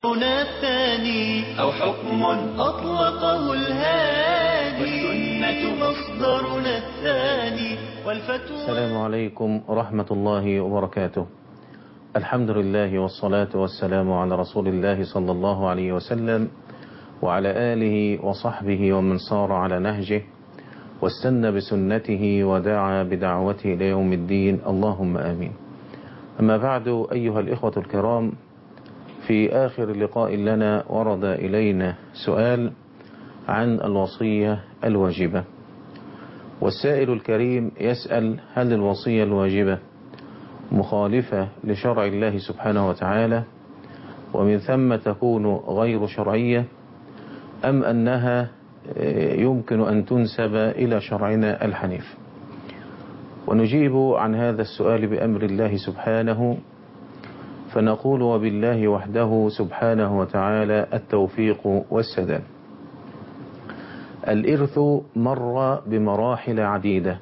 هنا الثاني أو حكم أطلقه الهادي والسنة مصدرنا الثاني والفتوى السلام عليكم ورحمة الله وبركاته الحمد لله والصلاة والسلام على رسول الله صلى الله عليه وسلم وعلى آله وصحبه ومن صار على نهجه واستنى بسنته ودعا بدعوته إلى يوم الدين اللهم آمين أما بعد أيها الإخوة الكرام في آخر لقاء لنا ورد إلينا سؤال عن الوصية الواجبة والسائل الكريم يسأل هل الوصية الواجبة مخالفة لشرع الله سبحانه وتعالى ومن ثم تكون غير شرعية أم أنها يمكن أن تنسب إلى شرعنا الحنيف ونجيب عن هذا السؤال بأمر الله سبحانه فنقول وبالله وحده سبحانه وتعالى التوفيق والسداد الإرث مر بمراحل عديدة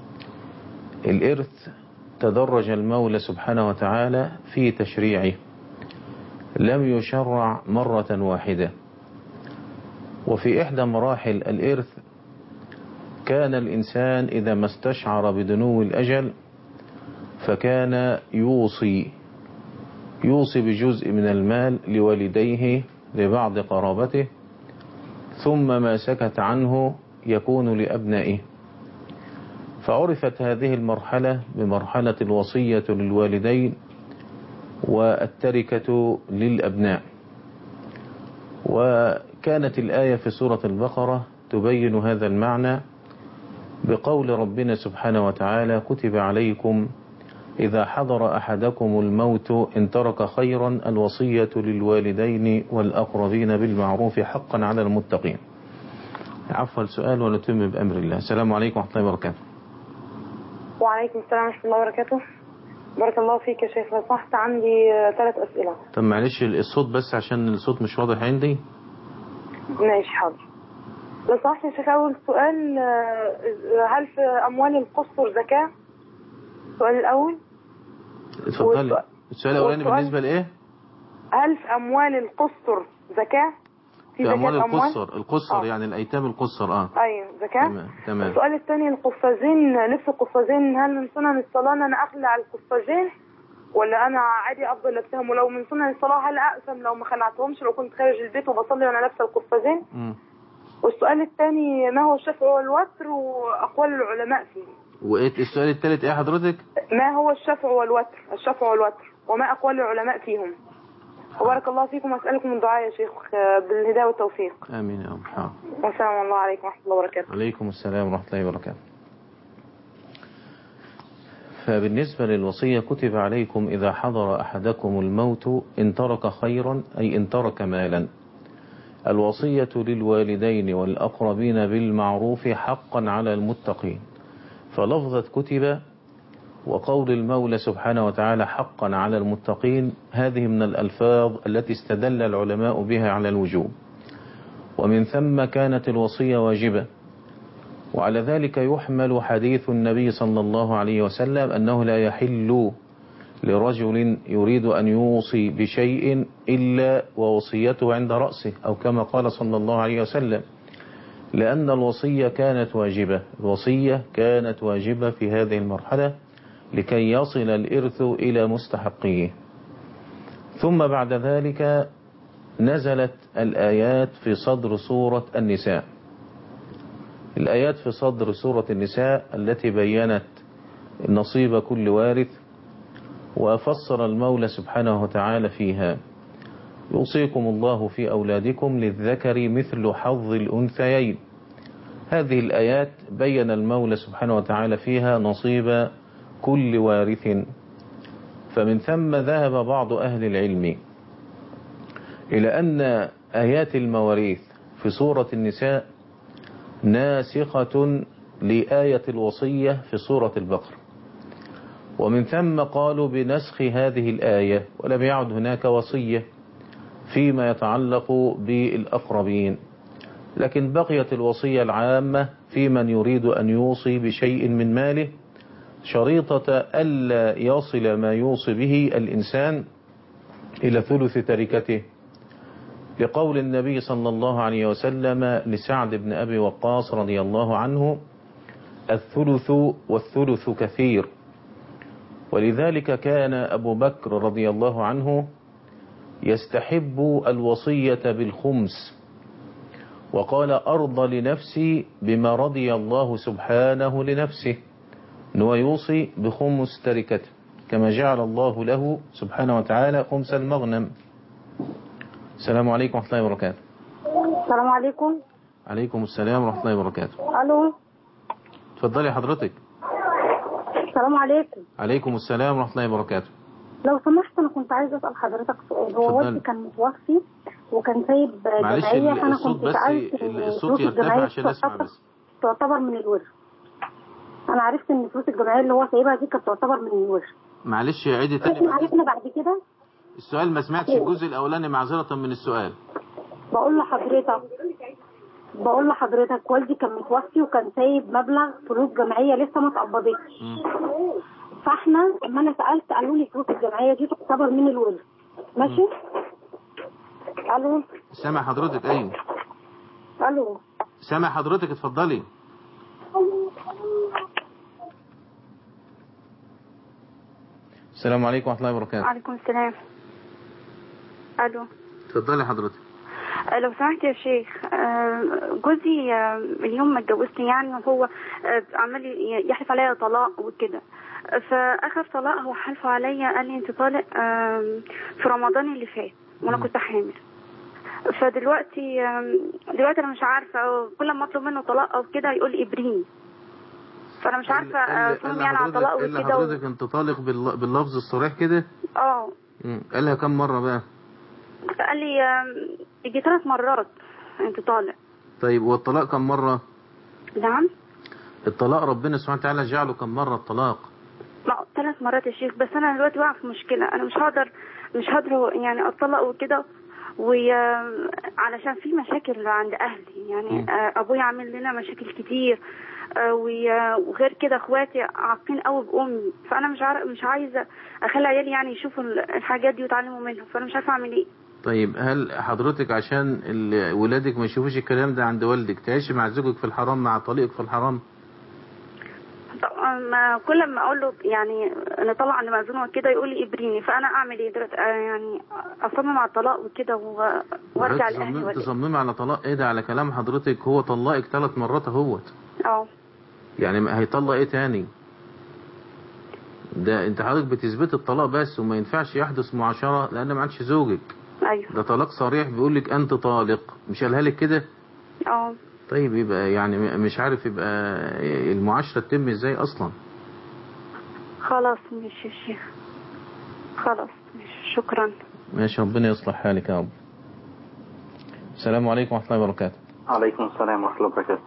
الإرث تدرج المولى سبحانه وتعالى في تشريعه لم يشرع مرة واحدة وفي إحدى مراحل الإرث كان الإنسان إذا ما استشعر بدنو الأجل فكان يوصي يوصي بجزء من المال لوالديه لبعض قرابته ثم ما سكت عنه يكون لأبنائه فعرفت هذه المرحلة بمرحلة الوصية للوالدين والتركة للأبناء وكانت الآية في سورة البقرة تبين هذا المعنى بقول ربنا سبحانه وتعالى كتب عليكم إذا حضر أحدكم الموت إن ترك خيرا الوصية للوالدين والأقربين بالمعروف حقا على المتقين عفوا السؤال ونتم بأمر الله السلام عليكم ورحمة الله وبركاته وعليكم السلام ورحمة الله وبركاته بارك الله فيك يا شيخ لو سمحت عندي ثلاث أسئلة طب معلش الصوت بس عشان الصوت مش واضح عندي ماشي حاضر لو سمحت يا شيخ أول سؤال هل في أموال القصر زكاة؟ السؤال الأول اتفضلي السؤال الأولاني بالنسبة لإيه؟ هل في أموال القصر زكاة؟ في أموال القصر القصر آه. يعني الأيتام القصر اه أيوه زكاة تمام تمام السؤال الثاني القفازين لبس القفازين هل من سنن الصلاة أن أنا أخلع القفازين ولا أنا عادي أفضل لابسهم ولو من سنن الصلاة هل أقسم لو ما خلعتهمش لو كنت خارج البيت وبصلي وأنا لابسة القفازين؟ مم. والسؤال الثاني ما هو الشفع والوتر وأقوال العلماء فيه وإيه السؤال الثالث إيه حضرتك؟ ما هو الشفع والوتر الشفع والوتر وما أقوال العلماء فيهم وبارك الله فيكم وأسألكم الدعاء يا شيخ بالهداية والتوفيق آمين يا رب حاضر والسلام الله عليكم ورحمة الله وبركاته عليكم السلام ورحمة الله وبركاته فبالنسبة للوصية كتب عليكم إذا حضر أحدكم الموت إن ترك خيرا أي إن ترك مالا الوصية للوالدين والأقربين بالمعروف حقا على المتقين فلفظة كتب وقول المولى سبحانه وتعالى حقا على المتقين هذه من الألفاظ التي استدل العلماء بها على الوجوب ومن ثم كانت الوصية واجبة وعلى ذلك يحمل حديث النبي صلى الله عليه وسلم أنه لا يحل لرجل يريد أن يوصي بشيء إلا ووصيته عند رأسه أو كما قال صلى الله عليه وسلم لأن الوصية كانت واجبة الوصية كانت واجبة في هذه المرحلة لكي يصل الإرث إلى مستحقيه ثم بعد ذلك نزلت الآيات في صدر سورة النساء الآيات في صدر سورة النساء التي بينت نصيب كل وارث وفصل المولى سبحانه وتعالى فيها يوصيكم الله في أولادكم للذكر مثل حظ الأنثيين هذه الآيات بين المولى سبحانه وتعالى فيها نصيب كل وارث فمن ثم ذهب بعض أهل العلم إلى أن آيات المواريث في سورة النساء ناسخة لآية الوصية في سورة البقرة ومن ثم قالوا بنسخ هذه الآية ولم يعد هناك وصية فيما يتعلق بالأقربين لكن بقيت الوصية العامة في من يريد أن يوصي بشيء من ماله شريطة ألا يصل ما يوصي به الإنسان إلى ثلث تركته لقول النبي صلى الله عليه وسلم لسعد بن أبي وقاص رضي الله عنه الثلث والثلث كثير ولذلك كان أبو بكر رضي الله عنه يستحب الوصية بالخمس وقال أرضى لنفسي بما رضي الله سبحانه لنفسه أنه يوصي بخمس تركته كما جعل الله له سبحانه وتعالى خمس المغنم السلام عليكم ورحمة الله وبركاته السلام عليكم عليكم السلام ورحمة الله وبركاته الو تفضلي حضرتك السلام عليكم عليكم السلام ورحمة الله وبركاته لو سمحت انا كنت عايزه اسال حضرتك سؤال هو اتفضلي. والدي كان متوفي وكان سايب معلش جمعيه ال- فانا الصوت كنت بس سالت ال- إن الصوت فلوس يرتفع الجمعية عشان اسمع تعتبر- بس تعتبر من الورث انا عرفت ان فلوس الجمعيه اللي هو سايبها دي كانت تعتبر من الورث معلش عيدي تاني احنا عرفنا بعد كده السؤال ما سمعتش الجزء الأولاني معذرة من السؤال بقول لحضرتك بقول لحضرتك والدي كان متوفي وكان سايب مبلغ فلوس جمعيه لسه ما اتقبضتش مم. فاحنا لما انا سالت قالوا لي فلوس الجمعيه دي تعتبر من الورث ماشي الو سامع حضرتك أيوه الو سامع حضرتك اتفضلي السلام عليكم ورحمة الله وبركاته وعليكم السلام الو اتفضلي حضرتك آه، لو سمحت يا شيخ آه، جوزي آه، من يوم ما اتجوزت يعني وهو آه، عمال ي- يحلف عليا طلاق وكده فاخر طلاق هو حلف عليا قال لي انت طالق آم، في رمضان اللي فات وانا كنت حامل فدلوقتي آم، دلوقتي انا مش عارفه كل ما اطلب منه طلاق او كده يقول لي ابريني فانا مش عارفه قال- اصوم قال يعني على لحضرتك- طلاق قال وكده و- لحضرتك انت طالق بال- باللفظ الصريح كده اه مم. قالها كم مرة بقى قال لي آم، يجي ثلاث مرات انت طالق طيب والطلاق كم مرة نعم الطلاق ربنا سبحانه وتعالى جعله كم مرة الطلاق ما ثلاث مرات يا شيخ بس انا دلوقتي واقعه في مشكله انا مش هقدر مش هقدر يعني اتطلق وكده وعلشان في مشاكل عند اهلي يعني مم. آه، ابويا عامل لنا مشاكل كتير آه، وي- وغير كده اخواتي عاقين قوي بامي فانا مش عارف مش عايزه اخلي عيالي يعني يشوفوا ال- الحاجات دي ويتعلموا منها فانا مش عارفه اعمل ايه طيب هل حضرتك عشان ال- ولادك ما يشوفوش الكلام ده عند والدك تعيشي مع زوجك في الحرام مع طليقك في الحرام طبعا ما كل ما اقول له يعني نطلع عند مأذون وكده يقول لي ابريني فانا اعمل ايه دلوقتي آه، يعني اصمم على الطلاق وكده و- وارجع لاهلي تصمم- ولا إيه؟ تصممي على طلاق ايه ده على كلام حضرتك هو طلقك ثلاث مرات اهوت اه يعني ما- هيطلق ايه تاني ده انت حضرتك بتثبت الطلاق بس وما ينفعش يحدث معاشرة لان ما عادش زوجك ايوه ده طلاق صريح بيقول لك انت طالق مش قالها لك كده اه طيب يبقى يعني م- مش عارف يبقى المعاشرة تتم ازاي اصلا خلاص ماشي يا شيخ خلاص ماشي شكرا ماشي ربنا يصلح حالك يا رب السلام عليكم ورحمة الله وبركاته عليكم السلام ورحمة الله وبركاته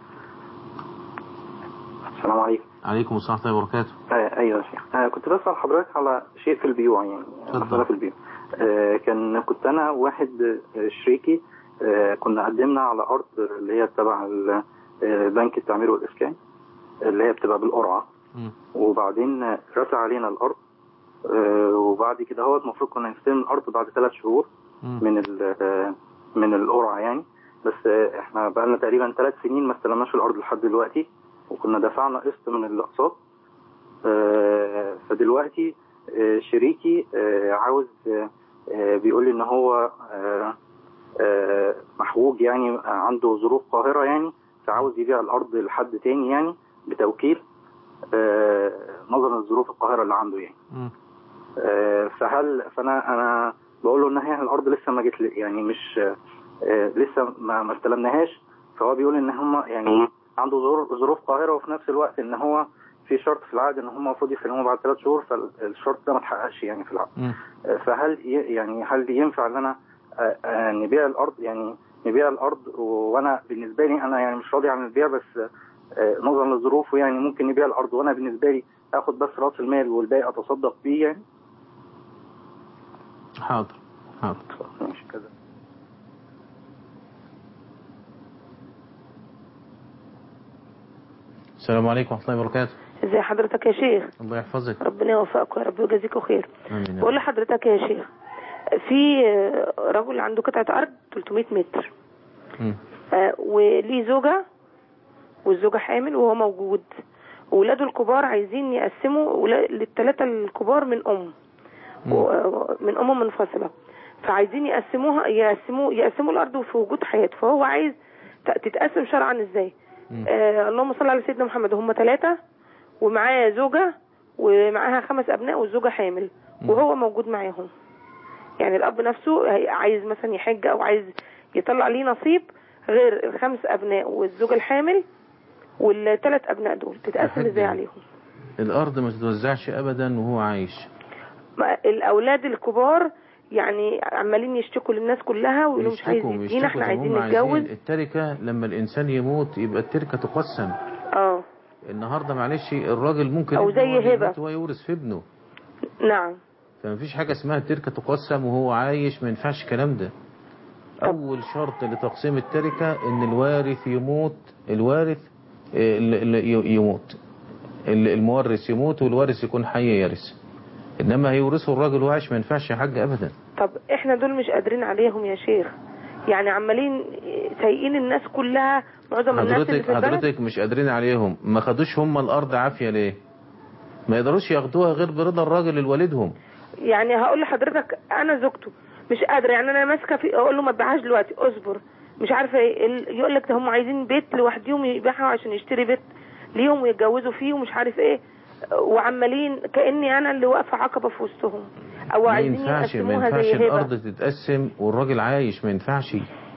السلام عليكم عليكم السلام ورحمة الله وبركاته آه ايوه يا شيخ آه كنت بسأل حضرتك على شيء في البيوع يعني اتفضل. مسألة في البيوع آه كان كنت انا واحد آه، شريكي آه كنا قدمنا على ارض اللي هي تبع ال- آه، بنك التعمير والاسكان اللي هي بتبقى بالقرعة مم. وبعدين آه، رسى علينا الارض آه وبعد كده هو المفروض كنا نستلم الارض بعد ثلاث شهور مم. من ال- آه، من القرعه يعني بس آه، احنا بقالنا تقريبا ثلاث سنين ما استلمناش الارض لحد دلوقتي وكنا دفعنا قسط من الاقساط آه، فدلوقتي آه، شريكي آه، عاوز آه، آه، بيقول لي ان هو آه، آه، محوج يعني عنده ظروف قاهره يعني فعاوز يبيع الارض لحد تاني يعني بتوكيل آه، نظرا لظروف القاهره اللي عنده يعني مم. آه، فهل فانا انا بقول له ان هي الارض لسه ما جت لي- يعني مش آه، لسه ما ما استلمناهاش فهو بيقول ان هم يعني عنده ظروف ظروف قاهره وفي نفس الوقت ان هو في شرط في العقد ان هم المفروض يسلموه بعد ثلاث شهور فالشرط ده ما اتحققش يعني في العقد مم. آه، فهل ي- يعني هل ينفع ان انا آه، آه، نبيع الارض يعني نبيع الارض وانا بالنسبه لي انا يعني مش راضي عن البيع بس آه، نظرا لظروفه يعني ممكن نبيع الارض وانا بالنسبه لي اخد بس راس المال والباقي اتصدق بيه يعني حاضر حاضر ماشي كده السلام عليكم ورحمة الله وبركاته ازي حضرتك يا شيخ الله يحفظك ربنا يوفقك يا رب ويجازيكوا خير آمين يا بقول رب. لحضرتك يا شيخ في آه، رجل عنده قطعة أرض 300 متر مم. آه، وليه زوجة والزوجة حامل وهو موجود وولاده الكبار عايزين يقسموا ولا- للثلاثة الكبار من أم و- من أم منفصلة فعايزين يقسموها يقسموا يقسموا الأرض في وجود حياته فهو عايز ت- تتقسم شرعا ازاي آه اللهم صل على سيدنا محمد هم ثلاثة ومعاه زوجة ومعاها خمس أبناء والزوجة حامل وهو موجود معاهم يعني الأب نفسه هي- عايز مثلا يحج أو عايز يطلع ليه نصيب غير الخمس أبناء والزوجة الحامل والثلاث أبناء دول تتقسم أحد ازاي عليهم الأرض ما تتوزعش أبدا وهو عايش ما- الأولاد الكبار يعني عمالين يشتكوا للناس كلها ويقولوا مش عايز يشتكوا يدينا يشتكوا احنا ده عايزين هم نتجوز التركة لما الإنسان يموت يبقى التركة تقسم اه النهاردة معلش الراجل ممكن أو ابنه زي هو اللي هبة. يموت وهو يورث في ابنه نعم فما فيش حاجة اسمها التركة تقسم وهو عايش ما ينفعش الكلام ده أول شرط لتقسيم التركة إن الوارث يموت الوارث آه، ال- ال- ي- يموت ال- المورث يموت والوارث يكون حي يرث إنما هيورثه الراجل وهو عايش ما ينفعش يا حاج أبدا طب احنا دول مش قادرين عليهم يا شيخ يعني عمالين سايقين الناس كلها معظم الناس اللي حضرتك في البلد حضرتك مش قادرين عليهم ما خدوش هم الأرض عافية ليه ما يقدروش ياخدوها غير برضا الراجل لوالدهم يعني هقول لحضرتك انا زوجته مش قادره يعني انا ماسكه في اقول له ما تبيعهاش دلوقتي اصبر مش عارفه ايه ال- يقول لك ده هم عايزين بيت لوحدهم يبيعها عشان يشتري بيت ليهم ويتجوزوا فيه ومش عارف ايه وعمالين كاني انا اللي واقفه عقبه في وسطهم او ما عايزين ينفعش ما يقسموها ينفعش زي الأرض هبه تتقسم والراجل عايش ما ينفعش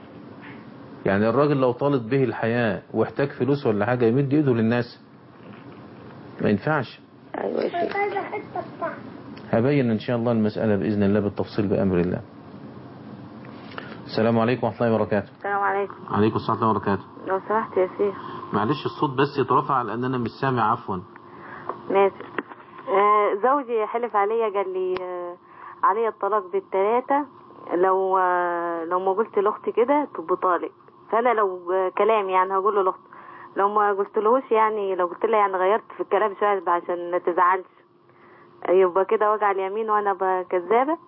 يعني الراجل لو طالت به الحياة واحتاج فلوس ولا حاجة يمد ايده للناس ما ينفعش ايوه يا شيخ هبين ان شاء الله المسألة بإذن الله بالتفصيل بأمر الله السلام عليكم ورحمة الله وبركاته السلام عليكم عليكم السلام ورحمة الله وبركاته لو سمحت يا شيخ معلش الصوت بس يترفع لأن أنا مش سامع عفوا ماشي آه زوجي حلف عليا قال لي آه عليا الطلاق بالثلاثة لو آه لو ما قلت لاختي كده تبقى طالق فانا لو آه كلام يعني هقول له لاختي لو ما قلت لهوش يعني لو قلت لها يعني غيرت في الكلام شويه عشان ما تزعلش يبقى كده وجع اليمين وانا بقى كذابه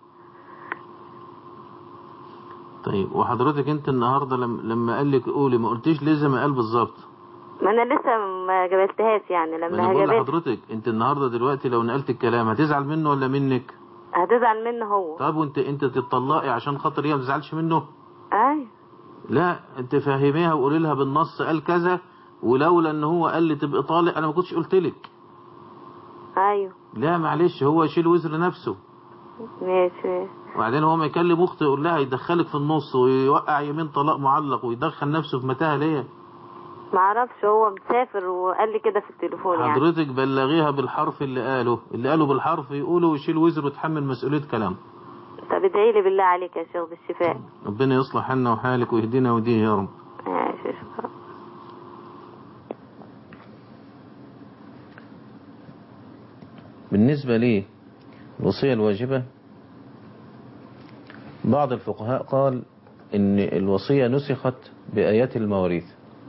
طيب وحضرتك انت النهاردة لما, لما قال لك قولي ما قلتيش ليه زي ما قال بالظبط ما انا لسه ما جبلتهاش يعني ما انا لما بقول هجبت لحضرتك انت النهاردة دلوقتي لو نقلت الكلام هتزعل منه ولا منك هتزعل منه هو طب وانت انت تتطلقي عشان خاطر هي ما تزعلش منه اي لا انت فهميها وقولي لها بالنص قال كذا ولولا ان هو قال لي تبقى طالق انا ما كنتش قلت لك ايوه لا معلش هو يشيل وزر نفسه ماشي وبعدين هو ما يكلم اخته يقول لها يدخلك في النص ويوقع يمين طلاق معلق ويدخل نفسه في متاهه ليه ما اعرفش هو مسافر وقال لي كده في التليفون يعني حضرتك بلغيها بالحرف اللي قاله اللي قاله بالحرف يقوله ويشيل وزر ويتحمل مسؤوليه كلامه طب ادعي لي بالله عليك يا شيخ بالشفاء ربنا يصلح حالنا وحالك ويهدينا ويهديه يا رب ماشي شكرا بالنسبة لي الوصية الواجبة بعض الفقهاء قال ان الوصية نسخت بآيات المواريث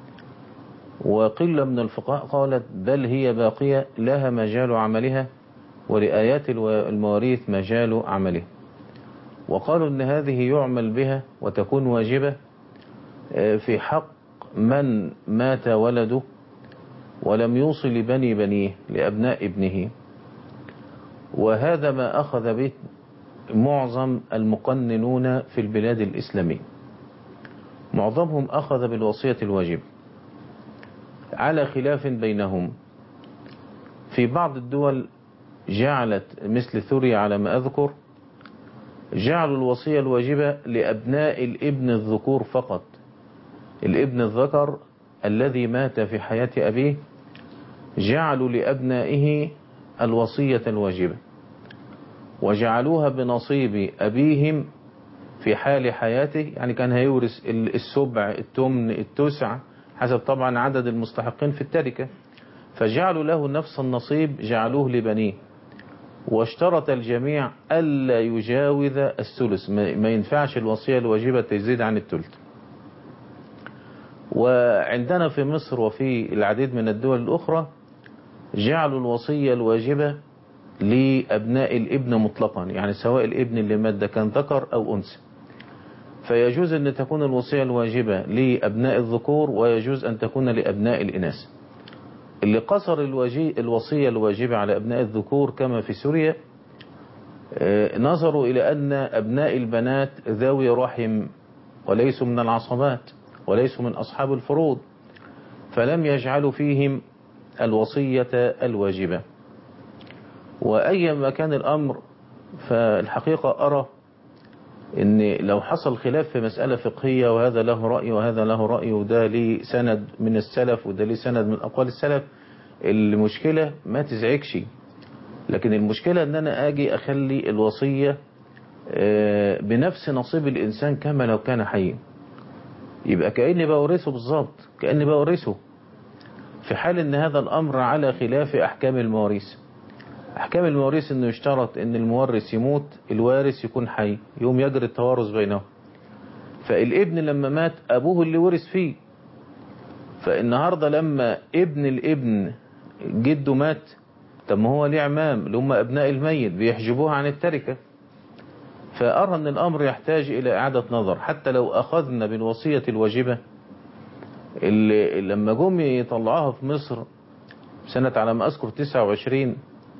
وقلة من الفقهاء قالت بل هي باقية لها مجال عملها ولآيات الو- المواريث مجال عملها وقالوا ان هذه يعمل بها وتكون واجبة آه، في حق من مات ولده ولم يوصل لبني بنيه لأبناء ابنه وهذا ما أخذ به معظم المقننون في البلاد الإسلامية معظمهم أخذ بالوصية الواجب على خلاف بينهم في بعض الدول جعلت مثل ثوريا على ما أذكر جعلوا الوصية الواجبة لأبناء الابن الذكور فقط الابن الذكر الذي مات في حياة أبيه جعلوا لأبنائه الوصية الواجبة وجعلوها بنصيب أبيهم في حال حياته يعني كان هيورث ال- السبع التمن التسع حسب طبعا عدد المستحقين في التركة فجعلوا له نفس النصيب جعلوه لبنيه واشترط الجميع ألا يجاوز الثلث ما ما ينفعش الوصية الواجبة تزيد عن الثلث وعندنا في مصر وفي العديد من الدول الأخرى جعلوا الوصية الواجبة لأبناء الابن مطلقا يعني سواء الابن اللي مات ده كان ذكر أو أنثى فيجوز أن تكون الوصية الواجبة لأبناء الذكور ويجوز أن تكون لأبناء الإناث اللي قصر الواجي الوصية الواجبة على أبناء الذكور كما في سوريا نظروا إلى أن أبناء البنات ذوي رحم وليسوا من العصبات وليسوا من أصحاب الفروض فلم يجعلوا فيهم الوصية الواجبة وأيما كان الأمر فالحقيقة أرى ان لو حصل خلاف في مسألة فقهية وهذا له رأي وهذا له رأي وده ليه سند من السلف وده ليه سند من أقوال السلف المشكلة ما تزعجش لكن المشكلة ان انا اجي اخلي الوصية بنفس نصيب الانسان كما لو كان حيا يبقى كأني بورثه بالظبط كأني بورثه في حال ان هذا الامر على خلاف احكام المواريث احكام المواريث انه يشترط ان المورث يموت الوارث يكون حي يوم يجري التوارث بينهم فالابن لما مات ابوه اللي ورث فيه فالنهاردة لما ابن الابن جده مات طب ما هو ليه عمام اللي هم ابناء الميت بيحجبوها عن التركة فأرى أن الأمر يحتاج إلى إعادة نظر حتى لو أخذنا بالوصية الواجبة اللي لما جم يطلعوها في مصر سنة على ما أذكر 29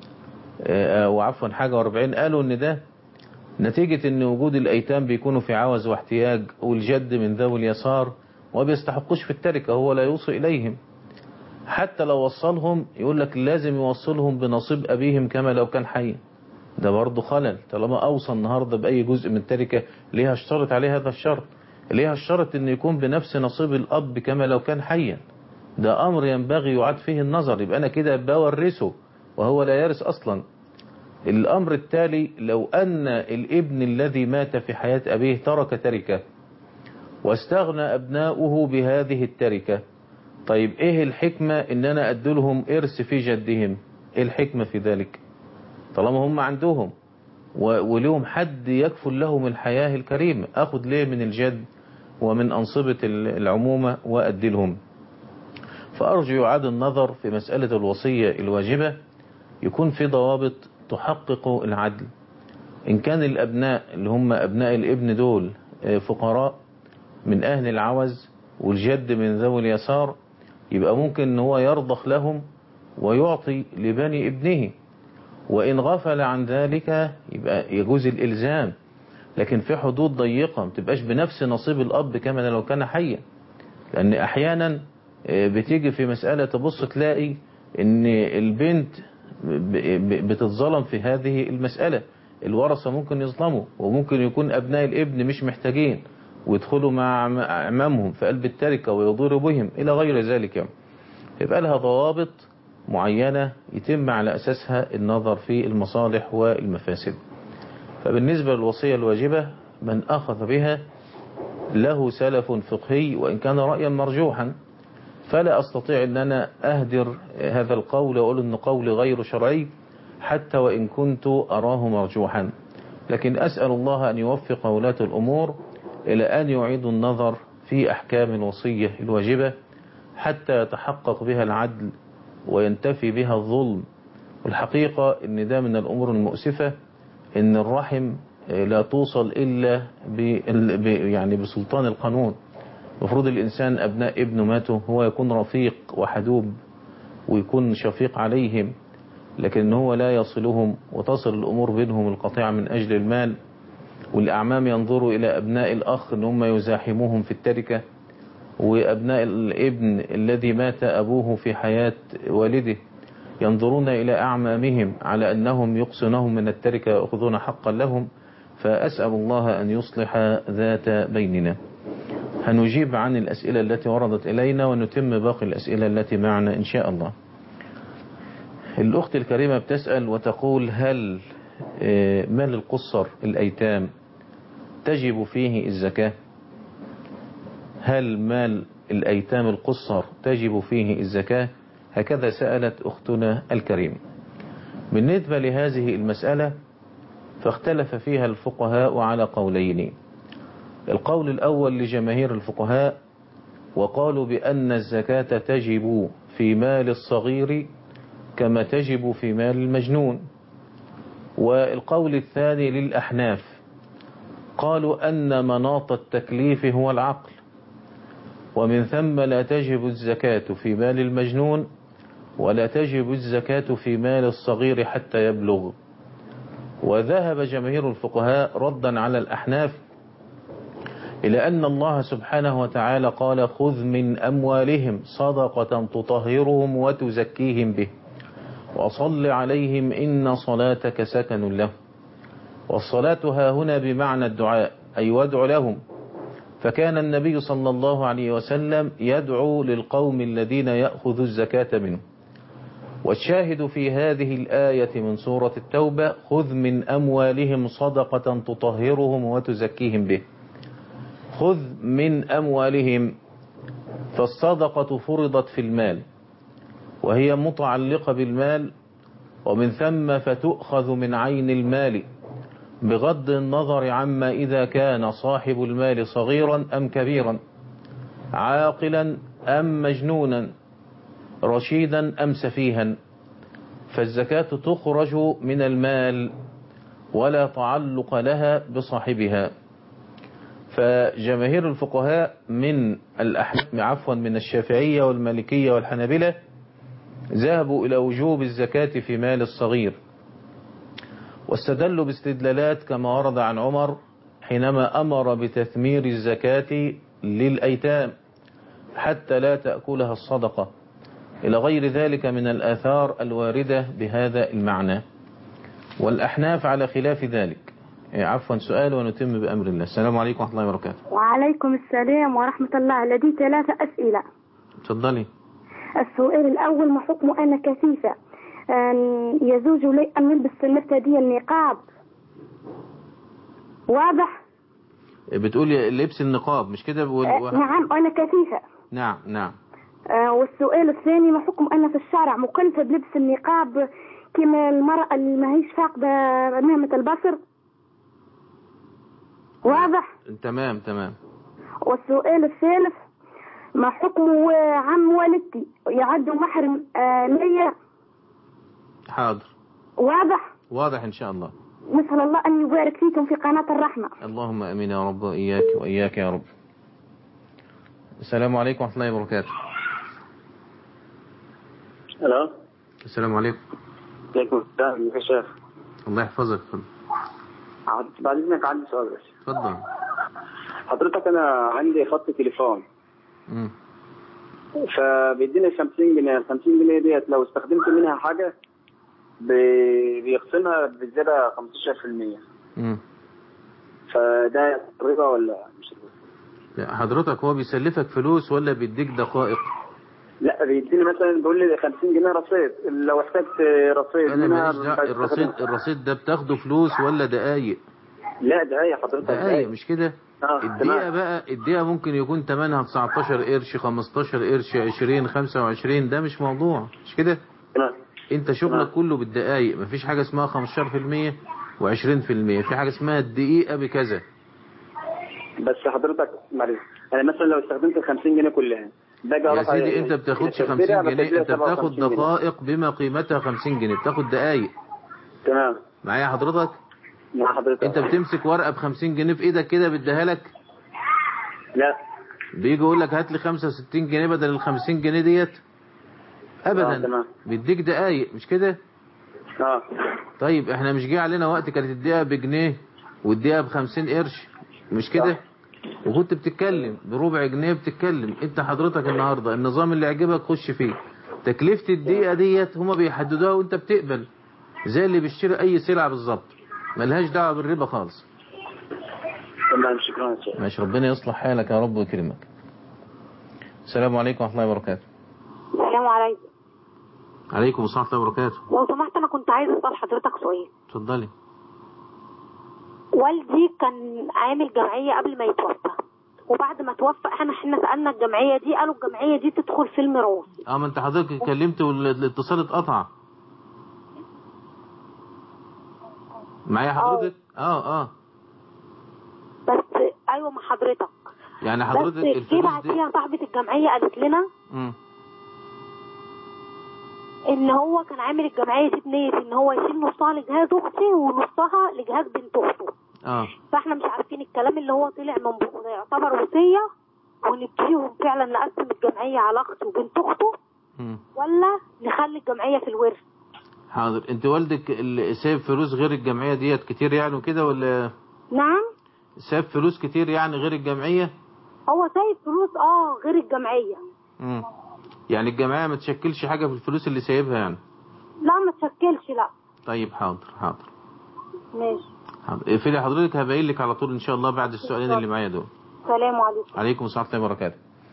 أو عفوا حاجة واربعين قالوا أن ده نتيجة أن وجود الأيتام بيكونوا في عوز واحتياج والجد من ذوي اليسار وما بيستحقوش في التركة هو لا يوصي إليهم حتى لو وصلهم يقول لك لازم يوصلهم بنصيب أبيهم كما لو كان حيا ده برضه خلل طالما أوصى النهاردة بأي جزء من التركة ليه هشترط عليه هذا الشرط ليه هشترط أن يكون بنفس نصيب الأب كما لو كان حيا ده أمر ينبغي يعاد فيه النظر يبقى أنا كده بورثه وهو لا يرث أصلا الأمر التالي لو أن الابن الذي مات في حياة أبيه ترك تركة واستغنى أبناؤه بهذه التركة طيب إيه الحكمة إن أنا أدلهم إرث في جدهم إيه الحكمة في ذلك طالما هم عندهم ولهم حد يكفل لهم الحياة الكريمة أخذ ليه من الجد ومن أنصبة العمومة وأدلهم فأرجو يعاد النظر في مسألة الوصية الواجبة يكون في ضوابط تحقق العدل إن كان الأبناء اللي هم أبناء الابن دول فقراء من أهل العوز والجد من ذوي اليسار يبقى ممكن ان هو يرضخ لهم ويعطي لبني ابنه وإن غفل عن ذلك يبقى يجوز الإلزام لكن في حدود ضيقة ما تبقاش بنفس نصيب الأب كما لو كان حيا لأن أحيانا بتيجي في مسألة تبص تلاقي ان البنت بتتظلم في هذه المسألة الورثة ممكن يظلموا وممكن يكون أبناء الابن مش محتاجين ويدخلوا مع أعمامهم في قلب التركة ويضروا بهم إلى غير ذلك يعني. يبقى لها ضوابط معينة يتم على أساسها النظر في المصالح والمفاسد فبالنسبة للوصية الواجبة من أخذ بها له سلف فقهي وإن كان رأيا مرجوحا فلا أستطيع أن أنا أهدر هذا القول وأقول أن قول غير شرعي حتى وإن كنت أراه مرجوحا لكن أسأل الله أن يوفق ولاة الأمور إلى أن يعيدوا النظر في أحكام الوصية الواجبة حتى يتحقق بها العدل وينتفي بها الظلم والحقيقة أن ده من الأمور المؤسفة أن الرحم لا توصل إلا ب يعني بسلطان القانون المفروض الإنسان أبناء ابنه ماتوا هو يكون رفيق وحدوب ويكون شفيق عليهم لكن هو لا يصلهم وتصل الأمور بينهم القطيعة من أجل المال والأعمام ينظروا إلى أبناء الأخ أن هم يزاحموهم في التركة وأبناء الابن الذي مات أبوه في حياة والده ينظرون إلى أعمامهم على أنهم يقصنهم من التركة ويأخذون حقا لهم فأسأل الله أن يصلح ذات بيننا هنجيب عن الأسئلة التي وردت إلينا ونتم باقي الأسئلة التي معنا إن شاء الله الأخت الكريمة بتسأل وتقول هل مال القصر الأيتام تجب فيه الزكاة هل مال الأيتام القصر تجب فيه الزكاة هكذا سألت أختنا الكريم بالنسبة لهذه المسألة فاختلف فيها الفقهاء على قولين القول الأول لجماهير الفقهاء وقالوا بأن الزكاة تجب في مال الصغير كما تجب في مال المجنون والقول الثاني للأحناف قالوا أن مناط التكليف هو العقل ومن ثم لا تجب الزكاة في مال المجنون ولا تجب الزكاة في مال الصغير حتى يبلغ وذهب جماهير الفقهاء ردا على الأحناف إلى أن الله سبحانه وتعالى قال خذ من أموالهم صدقة تطهرهم وتزكيهم به وصل عليهم إن صلاتك سكن لهم والصلاة ها هنا بمعنى الدعاء أي وادع لهم فكان النبي صلى الله عليه وسلم يدعو للقوم الذين يأخذ الزكاة منه والشاهد في هذه الآية من سورة التوبة خذ من أموالهم صدقة تطهرهم وتزكيهم به خذ من أموالهم فالصدقة فرضت في المال وهي متعلقة بالمال ومن ثم فتؤخذ من عين المال بغض النظر عما إذا كان صاحب المال صغيرا أم كبيرا عاقلا أم مجنونا رشيدا أم سفيها فالزكاة تخرج من المال ولا تعلق لها بصاحبها فجماهير الفقهاء من الأحناف عفوا من الشافعية والمالكية والحنابلة ذهبوا إلى وجوب الزكاة في مال الصغير واستدلوا باستدلالات كما ورد عن عمر حينما أمر بتثمير الزكاة للأيتام حتى لا تأكلها الصدقة إلى غير ذلك من الآثار الواردة بهذا المعنى والأحناف على خلاف ذلك عفوا سؤال ونتم بأمر الله السلام عليكم ورحمة الله وبركاته وعليكم السلام ورحمة الله لدي ثلاثة أسئلة تفضلي السؤال الأول ما حكم أنا كثيفة أن يجوز لي أن نلبس في المرتدية النقاب واضح بتقولي لبس النقاب مش كده بقول آه نعم أنا كثيفة نعم نعم آه والسؤال الثاني ما حكم أنا في الشارع مكلفة بلبس النقاب كما المرأة اللي ما هيش فاقدة نعمة البصر واضح تمام تمام والسؤال الثالث ما حكم عم والدتي يعد محرم آه ليا حاضر واضح واضح إن شاء الله نسأل الله أن يبارك فيكم في قناة الرحمة اللهم أمين يا رب وإياك وإياك يا رب السلام عليكم ورحمة الله وبركاته الو السلام عليكم عليكم السلام يا شيخ الله يحفظك اتفضل عاد- بعد اذنك عندي سؤال بس اتفضل حضرتك انا عندي خط تليفون مم. فبيديني 50 جنيه ال 50 جنيه ديت لو استخدمت منها حاجه بي- بيخصمها بزياده 15% مم. فده ربا ولا مش ربا؟ لا، حضرتك هو بيسلفك فلوس ولا بيديك دقائق لا بيديني مثلا بيقول لي 50 جنيه رصيد لو احتجت رصيد انا منها ماليش دعوة الرصيد بستخدمها. الرصيد ده بتاخده فلوس ولا دقايق لا دقايق حضرتك دقايق مش كده اه الدقيقة تمام بقى الدقيقة ممكن يكون تمنها 19 قرش 15 قرش 20 25 ده مش موضوع مش كده تمام انت شغلك كله بالدقايق مفيش حاجة اسمها 15% و20% في حاجة اسمها الدقيقة بكذا بس حضرتك معلش انا مثلا لو استخدمت ال 50 جنيه كلها باجي يا اروح سيدي انت بتاخدش 50 جنيه انت بتاخد دقائق بما قيمتها 50 جنيه بتاخد دقايق تمام معايا حضرتك مع حضرتك انت بتمسك ورقة ب 50 جنيه في ايدك كده بيديها لك لا بيجي يقول لك هات لي 65 جنيه بدل ال 50 جنيه ديت آه، ابدا تمام. بيديك دقايق مش كده اه طيب احنا مش جه علينا وقت كانت الدقيقة بجنيه والدقيقة ب 50 قرش مش كده وكنت بتتكلم بربع جنيه بتتكلم انت حضرتك النهاردة النظام اللي يعجبك خش فيه تكلفة الدقيقة ديت هما بيحددوها وانت بتقبل زي اللي بيشتري اي سلعة بالظبط ملهاش دعوة بالربا خالص تمام شكرا يا شيخ ماشي ربنا يصلح حالك يا رب ويكرمك السلام عليكم ورحمة الله وبركاته السلام عليكم عليكم السلام ورحمة الله وبركاته لو سمحت انا كنت عايزه اسال حضرتك سؤال اتفضلي والدي كان عامل جمعيه قبل ما يتوفى وبعد ما توفى احنا احنا سالنا الجمعيه دي قالوا الجمعيه دي تدخل في الميراث اه ما انت حضرتك اتكلمت والاتصال اتقطع معايا حضرتك اه اه بس ايوه مع حضرتك يعني حضرتك بس جه الفلوس دي بعديها صاحبه الجمعيه قالت لنا مم. ان هو كان عامل الجمعيه دي بنيه ان هو يشيل نصها لجهاز اختي ونصها لجهاز بنت اخته اه فاحنا مش عارفين الكلام اللي هو طلع من بقه ده يعتبر وصيه ونديهم فعلا نقسم الجمعيه على اختي وبنت اخته مم. ولا نخلي الجمعيه في الورث حاضر انت والدك اللي سايب فلوس غير الجمعية ديت كتير يعني وكده ولا نعم سايب فلوس كتير يعني غير الجمعية هو سايب فلوس اه غير الجمعيه مم. يعني الجمعية ما تشكلش حاجة في الفلوس اللي سايبها يعني لا ما تشكلش لا طيب حاضر حاضر ماشي حاضر اقفلي حضرتك هبين لك على طول ان شاء الله بعد السؤالين اللي معايا دول سلام عليكم عليكم السلام ورحمة الله وبركاته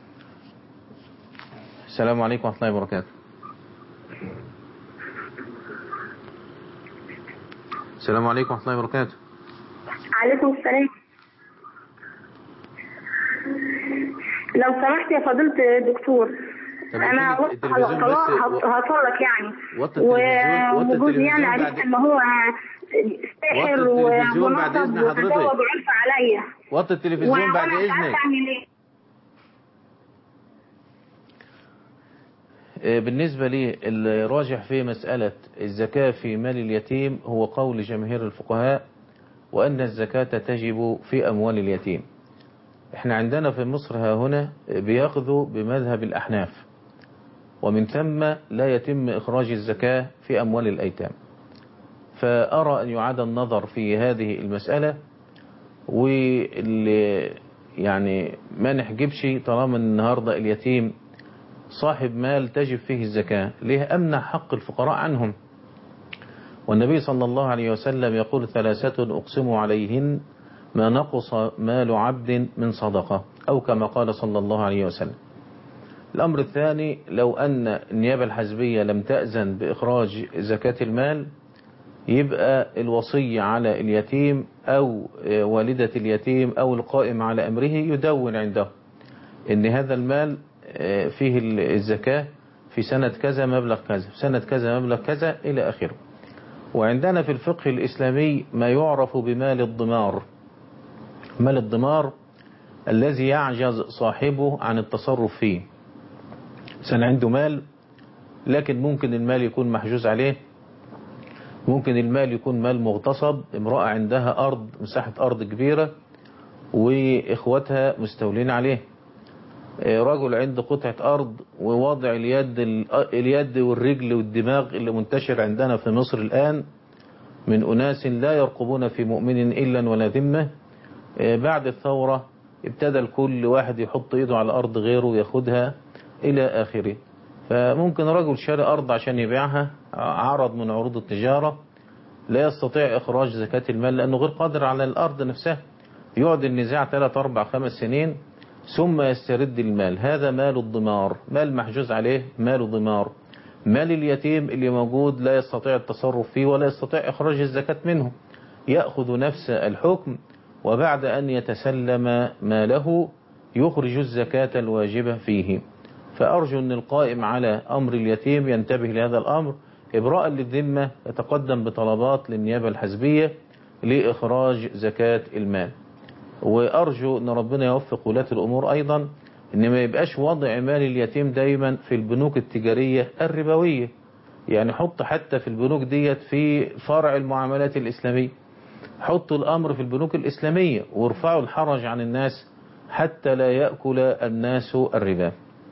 السلام عليكم ورحمة الله وبركاته السلام عليكم ورحمة الله وبركاته عليكم السلام لو سمحت يا فضيلة الدكتور طب انا التلف- التلفزيون بس هصلك يعني وطي التلفزيون وطي وجوزي يعني التلفزيون عرفت بعد ان هو ساحر وطي التلفزيون بعد ونصب إذن حضرتك. وتزوج عنف عليا وطي التلفزيون بعد وأنا مش عارفة إذنك اعمل ايه آه، بالنسبة لي الراجح في مسألة الزكاة في مال اليتيم هو قول جماهير الفقهاء وأن الزكاة تجب في أموال اليتيم احنا عندنا في مصر ها هنا بياخذوا بمذهب الأحناف ومن ثم لا يتم إخراج الزكاة في أموال الأيتام فأرى أن يعاد النظر في هذه المسألة واللي يعني ما نحجبش طالما النهاردة اليتيم صاحب مال تجب فيه الزكاة ليه أمنع حق الفقراء عنهم والنبي صلى الله عليه وسلم يقول ثلاثة أقسم عليهن ما نقص مال عبد من صدقة أو كما قال صلى الله عليه وسلم الأمر الثاني لو أن النيابة الحزبية لم تأذن بإخراج زكاة المال يبقى الوصي على اليتيم أو والدة اليتيم أو القائم على أمره يدون عنده إن هذا المال فيه الزكاة في سنة كذا مبلغ كذا في سنة كذا مبلغ كذا إلى آخره وعندنا في الفقه الإسلامي ما يعرف بمال الضمار مال الضمار الذي يعجز صاحبه عن التصرف فيه سنة عنده مال لكن ممكن المال يكون محجوز عليه ممكن المال يكون مال مغتصب امرأة عندها أرض مساحة أرض كبيرة وإخوتها مستولين عليه رجل عنده قطعة أرض ووضع اليد اليد والرجل والدماغ اللي منتشر عندنا في مصر الآن من أناس لا يرقبون في مؤمن إلا ولا ذمة بعد الثورة ابتدى الكل واحد يحط ايده على أرض غيره وياخدها إلى آخره فممكن رجل شاري أرض عشان يبيعها عرض من عروض التجارة لا يستطيع إخراج زكاة المال لأنه غير قادر على الأرض نفسها يقعد النزاع 3 4 5 سنين ثم يسترد المال هذا مال الضمار مال محجوز عليه مال ضمار مال اليتيم اللي موجود لا يستطيع التصرف فيه ولا يستطيع إخراج الزكاة منه يأخذ نفس الحكم وبعد أن يتسلم ماله يخرج الزكاة الواجبة فيه فأرجو أن القائم على أمر اليتيم ينتبه لهذا الأمر إبراء للذمة يتقدم بطلبات للنيابة الحزبية لإخراج زكاة المال وأرجو أن ربنا يوفق ولاة الأمور أيضا أن ما يبقاش وضع مال اليتيم دايما في البنوك التجارية الربوية يعني حط حتى في البنوك ديت في فرع المعاملات الإسلامية حطوا الأمر في البنوك الإسلامية وارفعوا الحرج عن الناس حتى لا يأكل الناس الربا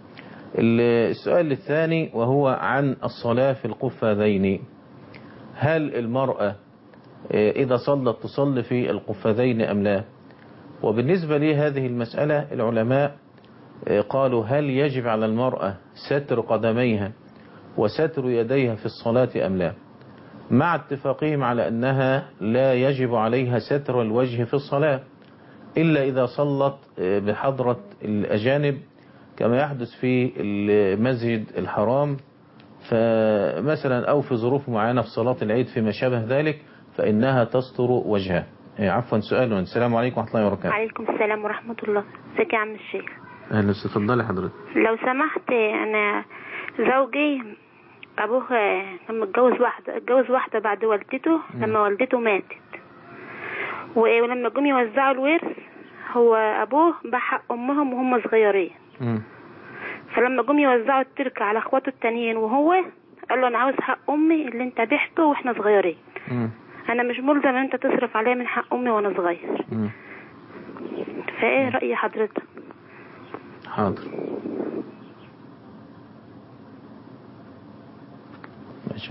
السؤال الثاني وهو عن الصلاة في القفاذين هل المرأة إذا صلت تصلي في القفاذين أم لا وبالنسبة لي هذه المسألة العلماء قالوا هل يجب على المرأة ستر قدميها وستر يديها في الصلاة أم لا مع اتفاقهم على أنها لا يجب عليها ستر الوجه في الصلاة إلا إذا صلت بحضرة الأجانب كما يحدث في المسجد الحرام فمثلا أو في ظروف معينة في صلاة العيد فيما شابه ذلك فإنها تستر وجهها عفوا سؤال السلام عليكم ورحمة الله وبركاته عليكم السلام ورحمة الله ازيك يا عم الشيخ أهلا اتفضلي حضرتك لو سمحت أنا زوجي أبوه لما اتجوز واحدة اتجوز واحدة بعد والدته لما والدته ماتت ولما جم يوزعوا الورث هو أبوه باع حق أمهم وهم صغيرين م. فلما جم يوزعوا التركة على اخواته التانيين وهو قال له انا عاوز حق امي اللي انت بعته واحنا صغيرين مم. انا مش ملزم ان انت تصرف عليا من حق امي وانا صغير مم. فايه راي حضرتك حاضر ماشي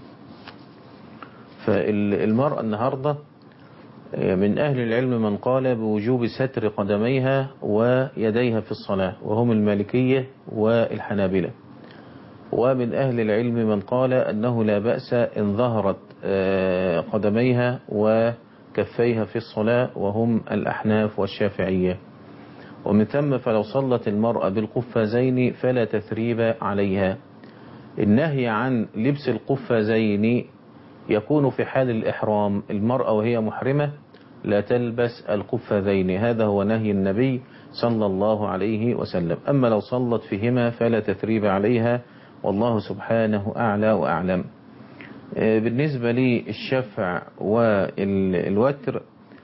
فالمرأة النهاردة من أهل العلم من قال بوجوب ستر قدميها ويديها في الصلاة وهم المالكية والحنابلة ومن أهل العلم من قال أنه لا بأس إن ظهرت آه، قدميها وكفيها في الصلاة وهم الأحناف والشافعية ومن ثم فلو صلت المرأة بالقفازين فلا تثريب عليها النهي عن لبس القفازين يكون في حال الإحرام المرأة وهي محرمة لا تلبس القفازين هذا هو نهي النبي صلى الله عليه وسلم أما لو صلت فيهما فلا تثريب عليها والله سبحانه أعلى وأعلم آه، بالنسبة للشفع والوتر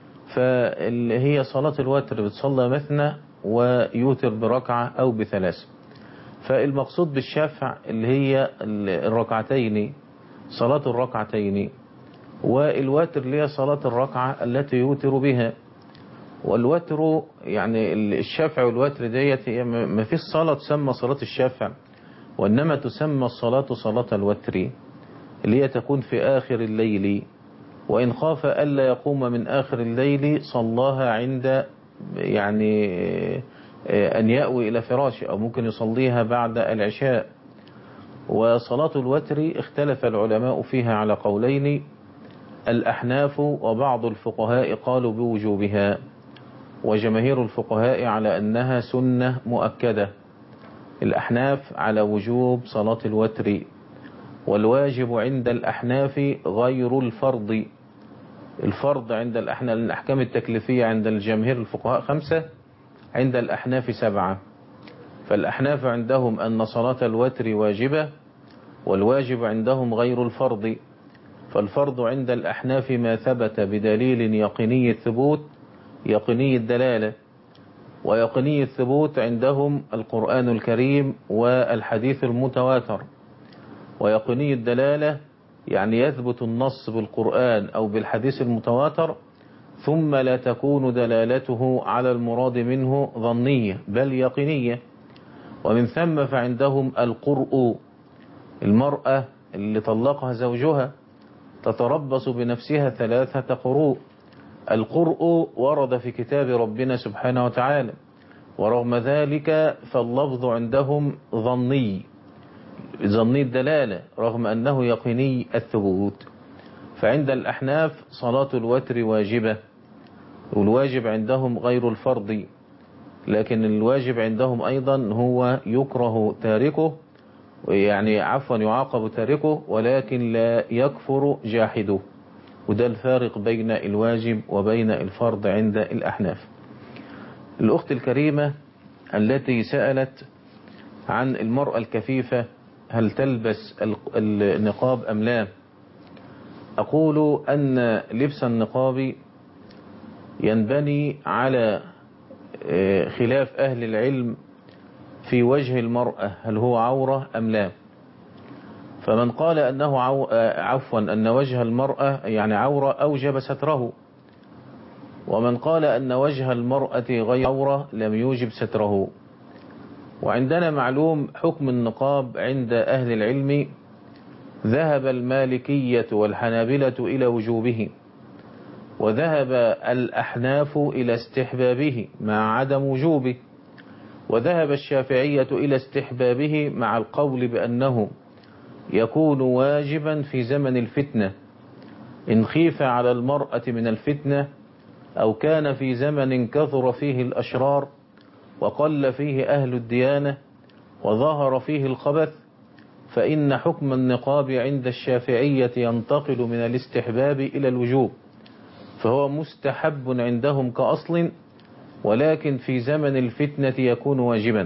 فهي صلاة الوتر بتصلى مثنى ويوتر بركعة أو بثلاث فالمقصود بالشفع اللي هي الركعتين صلاة الركعتين والوتر اللي هي صلاة الركعة التي يوتر بها والوتر يعني الشفع والوتر ديت هي ما فيش صلاة تسمى صلاة الشفع وإنما تسمى الصلاة صلاة الوتر اللي هي تكون في آخر الليل وإن خاف ألا يقوم من آخر الليل صلاها عند يعني أن يأوي إلى فراشه أو ممكن يصليها بعد العشاء وصلاة الوتر اختلف العلماء فيها على قولين الأحناف وبعض الفقهاء قالوا بوجوبها وجماهير الفقهاء على أنها سنة مؤكدة الأحناف على وجوب صلاة الوتر والواجب عند الأحناف غير الفرض الفرض عند الأحناف الأحكام التكليفية عند الجماهير الفقهاء خمسة عند الأحناف سبعة فالأحناف عندهم أن صلاة الوتر واجبة والواجب عندهم غير الفرض فالفرض عند الأحناف ما ثبت بدليل يقيني الثبوت يقيني الدلالة ويقيني الثبوت عندهم القرآن الكريم والحديث المتواتر ويقيني الدلالة يعني يثبت النص بالقرآن أو بالحديث المتواتر ثم لا تكون دلالته على المراد منه ظنية بل يقينية ومن ثم فعندهم القرء المرأة اللي طلقها زوجها تتربص بنفسها ثلاثة قروء القرء ورد في كتاب ربنا سبحانه وتعالى ورغم ذلك فاللفظ عندهم ظني ظني الدلالة رغم أنه يقيني الثبوت فعند الأحناف صلاة الوتر واجبة والواجب عندهم غير الفرض لكن الواجب عندهم أيضا هو يكره تاركه يعني عفوا يعاقب تاركه ولكن لا يكفر جاحده وده الفارق بين الواجب وبين الفرض عند الأحناف الأخت الكريمة التي سألت عن المرأة الكفيفة هل تلبس النقاب أم لا أقول أن لبس النقاب ينبني على خلاف أهل العلم في وجه المرأة هل هو عورة أم لا فمن قال أنه عو... عفوا أن وجه المرأة يعني عورة أوجب ستره ومن قال أن وجه المرأة غير عورة لم يوجب ستره وعندنا معلوم حكم النقاب عند أهل العلم ذهب المالكية والحنابلة إلى وجوبه وذهب الأحناف إلى استحبابه مع عدم وجوبه وذهب الشافعية إلى استحبابه مع القول بأنه يكون واجبا في زمن الفتنة إن خيف على المرأة من الفتنة أو كان في زمن كثر فيه الأشرار وقل فيه أهل الديانة وظهر فيه الخبث فإن حكم النقاب عند الشافعية ينتقل من الاستحباب إلى الوجوب فهو مستحب عندهم كأصل ولكن في زمن الفتنة يكون واجبا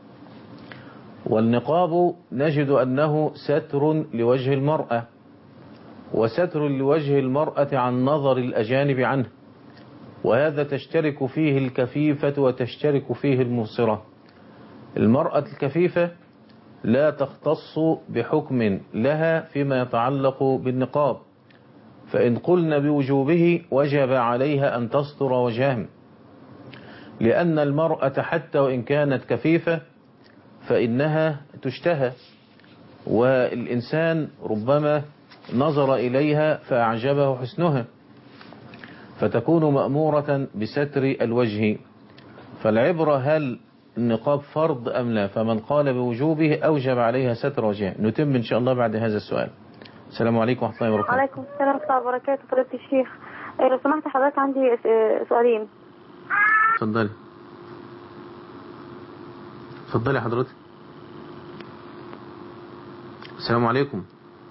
والنقاب نجد أنه ستر لوجه المرأة وستر لوجه المرأة عن نظر الأجانب عنه وهذا تشترك فيه الكفيفة وتشترك فيه المبصرة المرأة الكفيفة لا تختص بحكم لها فيما يتعلق بالنقاب فإن قلنا بوجوبه وجب عليها أن تستر وجهها لأن المرأة حتى وإن كانت كفيفة فإنها تشتهى والإنسان ربما نظر إليها فأعجبه حسنها فتكون مأمورة بستر الوجه فالعبرة هل النقاب فرض أم لا فمن قال بوجوبه أوجب عليها ستر وجهه نتم إن شاء الله بعد هذا السؤال السلام عليكم ورحمة الله وبركاته وعليكم السلام ورحمة الله وبركاته فضيلة الشيخ إيه، لو سمحت حضرتك عندي س- سؤالين اتفضلي اتفضلي حضرتك السلام عليكم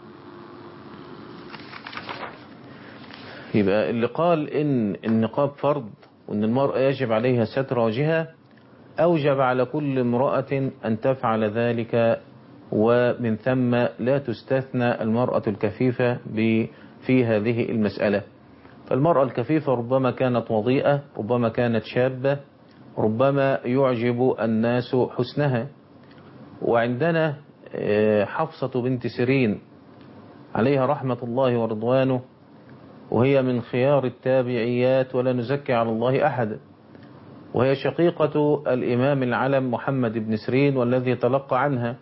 يبقى اللي قال ان النقاب فرض وان المرأة يجب عليها ستر وجهها اوجب على كل امرأة ان تفعل ذلك ومن ثم لا تستثنى المرأة الكفيفة ب- في هذه المسألة فالمرأة الكفيفة ربما كانت وضيئة ربما كانت شابة ربما يعجب الناس حسنها وعندنا آه، حفصة بنت سيرين عليها رحمة الله ورضوانه وهي من خيار التابعيات ولا نزكي على الله أحد وهي شقيقة الإمام العلم محمد بن سيرين والذي تلقى عنها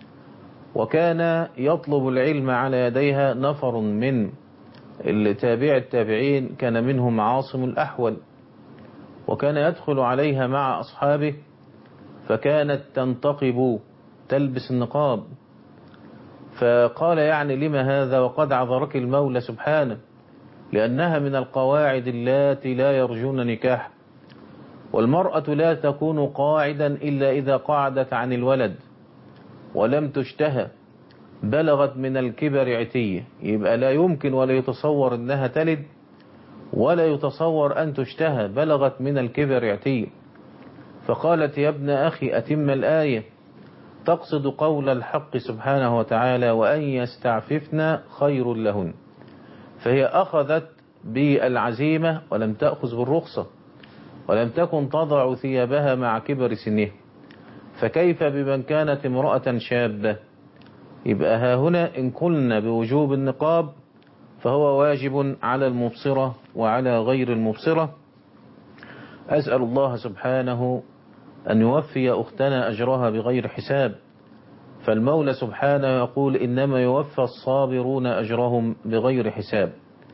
وكان يطلب العلم على يديها نفر من التابع التابعين كان منهم عاصم الأحول وكان يدخل عليها مع أصحابه فكانت تنتقب تلبس النقاب فقال يعني لما هذا وقد عذرك المولى سبحانه لأنها من القواعد اللاتي لا يرجون نكاح والمرأة لا تكون قاعدا إلا إذا قعدت عن الولد ولم تشتهى بلغت من الكبر عتية يبقى لا يمكن ولا يتصور أنها تلد ولا يتصور أن تشتهى بلغت من الكبر عتية فقالت يا ابن أخي أتم الآية تقصد قول الحق سبحانه وتعالى وأن يستعففن خير لهن فهي أخذت بالعزيمة ولم تأخذ بالرخصة ولم تكن تضع ثيابها مع كبر سنها فكيف بمن كانت امرأة شابة يبقى ها هنا إن قلنا بوجوب النقاب فهو واجب على المبصرة وعلى غير المبصرة أسأل الله سبحانه أن يوفي أختنا أجرها بغير حساب فالمولى سبحانه يقول إنما يوفى الصابرون أجرهم بغير حساب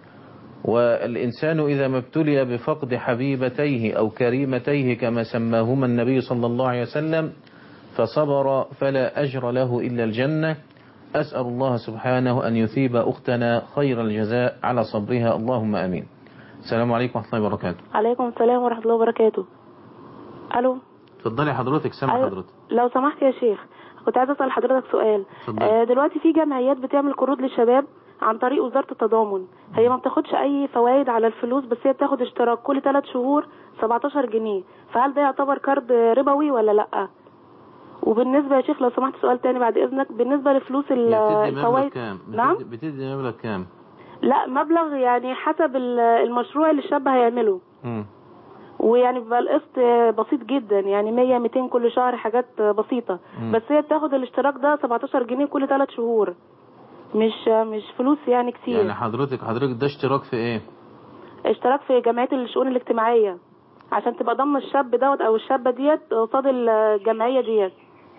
والإنسان إذا ما ابتلي بفقد حبيبتيه أو كريمتيه كما سماهما النبي صلى الله عليه وسلم فصبر فلا أجر له إلا الجنة أسأل الله سبحانه أن يثيب أختنا خير الجزاء على صبرها اللهم أمين السلام عليكم ورحمة الله وبركاته عليكم السلام ورحمة الله وبركاته ألو تفضلي حضرتك سامع أيوة. حضرتك لو سمحت يا شيخ كنت عايزة أسأل حضرتك سؤال اتفضلي. آه دلوقتي في جمعيات بتعمل قروض للشباب عن طريق وزارة التضامن هي ما بتاخدش أي فوائد على الفلوس بس هي بتاخد اشتراك كل 3 شهور 17 جنيه فهل ده يعتبر كارد ربوي ولا لأ وبالنسبة يا شيخ لو سمحت سؤال تاني بعد إذنك بالنسبة لفلوس ال- بتدي مبلغ الفوائد كام نعم بتدي, بتدي مبلغ كام لا مبلغ يعني حسب ال- المشروع اللي الشاب هيعمله مم. ويعني بيبقى القسط بسيط جدا يعني 100 200 كل شهر حاجات بسيطة مم. بس هي بتاخد الاشتراك ده 17 جنيه كل 3 شهور مش مش فلوس يعني كتير يعني حضرتك حضرتك ده اشتراك في ايه اشتراك في جمعية الشؤون الاجتماعية عشان تبقى ضمن الشاب دوت او الشابة ديت قصاد الجمعية ديت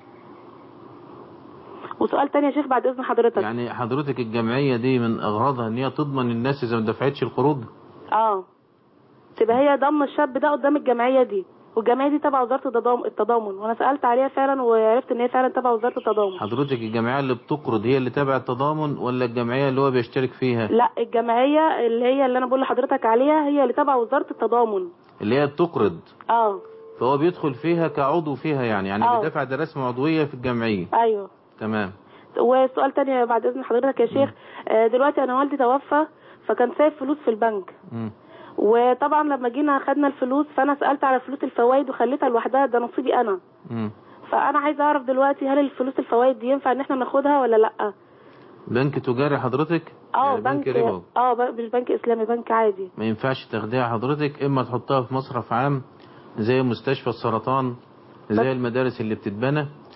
وسؤال تاني يا شيخ بعد اذن حضرتك يعني حضرتك الجمعية دي من أغراضها ان هي تضمن الناس إذا ما دفعتش القروض اه تبقى هي ضم الشاب ده قدام الجمعية دي والجمعية دي تبع وزارة التضام- التضامن وانا سألت عليها فعلا وعرفت ان هي فعلا تبع وزارة التضامن حضرتك الجمعية اللي بتقرض هي اللي تابع التضامن ولا الجمعية اللي هو بيشترك فيها لا الجمعية اللي هي اللي انا بقول لحضرتك عليها هي اللي تبع وزارة التضامن اللي هي بتقرض اه فهو بيدخل فيها كعضو فيها يعني يعني آه. بيدفع ده رسم عضوية في الجمعية ايوه تمام وسؤال تاني بعد اذن حضرتك يا شيخ آه، دلوقتي انا والدي توفى فكان سايب فلوس في البنك مم. وطبعا لما جينا خدنا الفلوس فانا سالت على فلوس الفوائد وخليتها لوحدها ده نصيبي انا مم. فانا عايزه اعرف دلوقتي هل الفلوس الفوائد دي ينفع ان احنا ناخدها ولا لا بنك تجاري حضرتك اه يعني بنك بنك ربوي اه ب- مش بنك اسلامي بنك عادي ما ينفعش تاخديها حضرتك اما تحطها في مصرف عام زي مستشفى السرطان زي المدارس اللي بتتبنى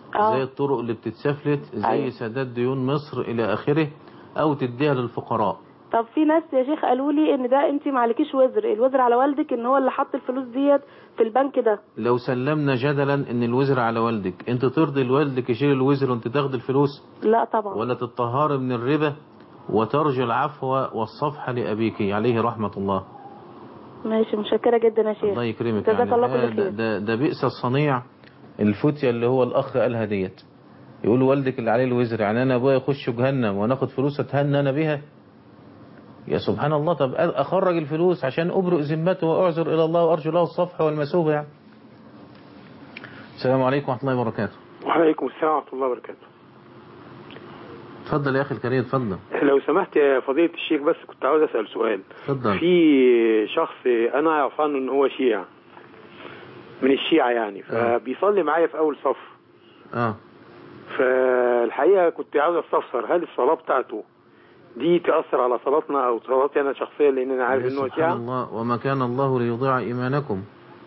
آه. زي الطرق اللي بتتسفلت زي أيوة. سداد ديون مصر الى اخره او تديها للفقراء طب في ناس يا شيخ قالوا لي ان ده انت معلكيش وزر الوزر على والدك ان هو اللي حط الفلوس ديت في البنك ده لو سلمنا جدلا ان الوزر على والدك انت ترضي لوالدك يشيل الوزر وانت تاخد الفلوس لا طبعا ولا تطهر من الربا وترجو العفو والصفح لابيك عليه رحمه الله ماشي متشكره جدا يا شيخ الله يكرمك جزاك يعني الله ده, كل خير ده, ده بئس الصنيع الفتية اللي هو الأخ قالها ديت يقول والدك اللي عليه الوزر يعني أنا أبويا يخش جهنم وناخد فلوس أتهنى أنا بيها يا سبحان الله طب أخرج الفلوس عشان أبرئ ذمته وأعذر إلى الله وأرجو له الصفح والمثوبة يعني السلام عليكم ورحمة الله وبركاته وعليكم السلام ورحمة الله وبركاته اتفضل يا أخي الكريم اتفضل لو سمحت يا فضيلة الشيخ بس كنت عاوز أسأل سؤال اتفضل في شخص أنا أعرف عنه إن هو شيعي من الشيعة يعني فبيصلي معايا في أول صف اه فالحقيقة كنت عاوز استفسر هل الصلاة بتاعته دي تأثر على صلاتنا أو صلاتي أنا شخصيا لأن أنا عارف إن هو سبحان شيعة الله وما كان الله ليضيع إيمانكم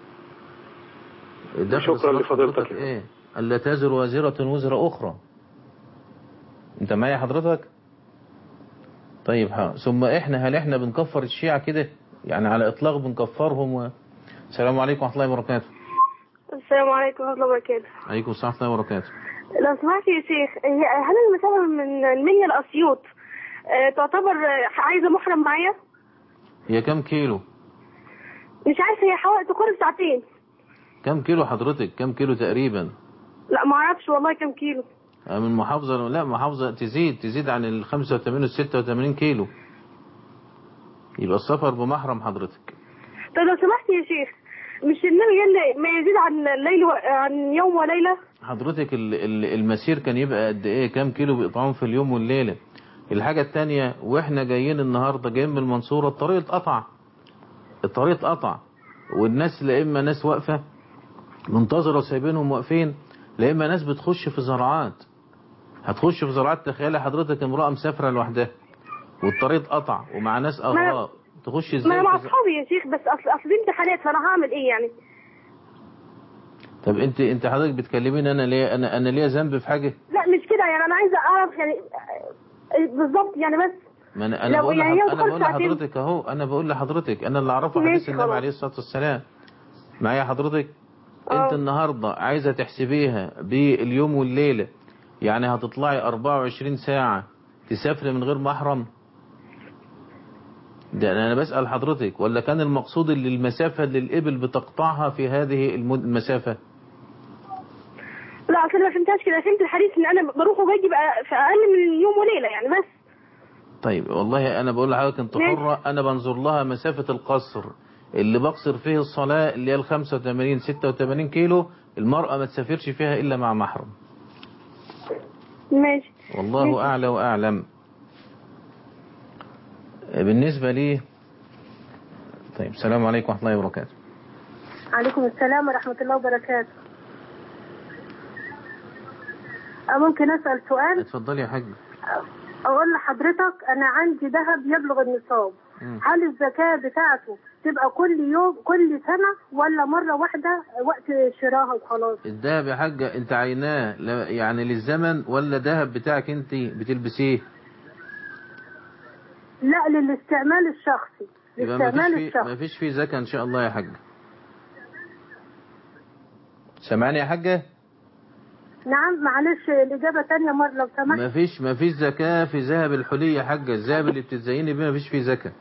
دخل شكرا صلاة لفضيلتك. حضرتك إيه ألا تزر وازرة وزر أخرى أنت معايا حضرتك طيب ها ثم إحنا هل إحنا بنكفر الشيعة كده يعني على إطلاق بنكفرهم و... السلام عليكم ورحمة الله وبركاته السلام عليكم ورحمة الله وبركاته عليكم السلام ورحمة الله وبركاته لو سمحت يا شيخ هي- هل المسافة من المنيا لأسيوط آه، تعتبر آه، عايزة محرم معايا؟ هي كم كيلو مش عارفة هي حوالي تقارب ساعتين كم كيلو حضرتك كم كيلو تقريبا لا ما اعرفش والله كم كيلو من محافظة لا محافظة تزيد تزيد عن ال 85 وال 86 كيلو يبقى السفر بمحرم حضرتك طب لو سمحت يا شيخ مش النبي قال لي ما يزيد عن الليل و... عن يوم وليلة حضرتك ال- ال- المسير كان يبقى قد ايه كام كيلو بيقطعون في اليوم والليلة الحاجة التانية واحنا جايين النهاردة جايين من المنصورة الطريق اتقطع الطريق اتقطع والناس لا اما ناس واقفة منتظرة وسايبينهم واقفين لا اما ناس بتخش في زراعات هتخش في زراعات تخيلي حضرتك امرأة مسافرة لوحدها والطريق اتقطع ومع ناس اغراب تخش ما ازاي انا مع في ز- اصحابي يا شيخ بس اصل اصل دي امتحانات فانا هعمل ايه يعني طب انت انت حضرتك بتكلميني انا ليه انا انا ليا ذنب في حاجة لا مش كده يعني انا عايزه اعرف يعني آه، بالظبط يعني بس ما انا انا لو بقول يعني لحض... هي انا بقول ساعتين. لحضرتك اهو انا بقول لحضرتك انا اللي اعرفه ماشي حديث النبي خلاص. عليه الصلاه والسلام معايا حضرتك انت النهارده عايزه تحسبيها باليوم والليله يعني هتطلعي 24 ساعه تسافري من غير محرم ده انا بسال حضرتك ولا كان المقصود اللي المسافه اللي الابل بتقطعها في هذه المد- المسافه لا اصل أنا ما فهمتهاش كده فهمت الحديث ان انا بروح وباجي بقى في اقل من يوم وليله يعني بس طيب والله انا بقول لحضرتك انت ماشي. حرة انا بنظر لها مسافة القصر اللي بقصر فيه الصلاة اللي هي ال 85 86 كيلو المرأة ما تسافرش فيها الا مع محرم ماشي والله ماشي. اعلى واعلم بالنسبة لي طيب السلام عليكم ورحمة الله وبركاته عليكم السلام ورحمه الله وبركاته أه ممكن اسال سؤال اتفضلي يا حاج اقول لحضرتك انا عندي ذهب يبلغ النصاب مم. هل الزكاه بتاعته تبقى كل يوم كل سنه ولا مره واحده وقت شراها وخلاص الدهب يا حاجة انت عيناه ل- يعني للزمن ولا دهب بتاعك انت بتلبسيه لا للاستعمال الشخصي يبقى ما للاستعمال فيش فيه ما الشخصي فيش فيه زكاة ان شاء الله يا حاج سامعني يا حاجة نعم معلش الاجابه تانية مره لو سمحت ما فيش ما فيش زكاة في ذهب الحلي يا حاجة الذهب اللي بتتزيني بيه ما فيش فيه زكاة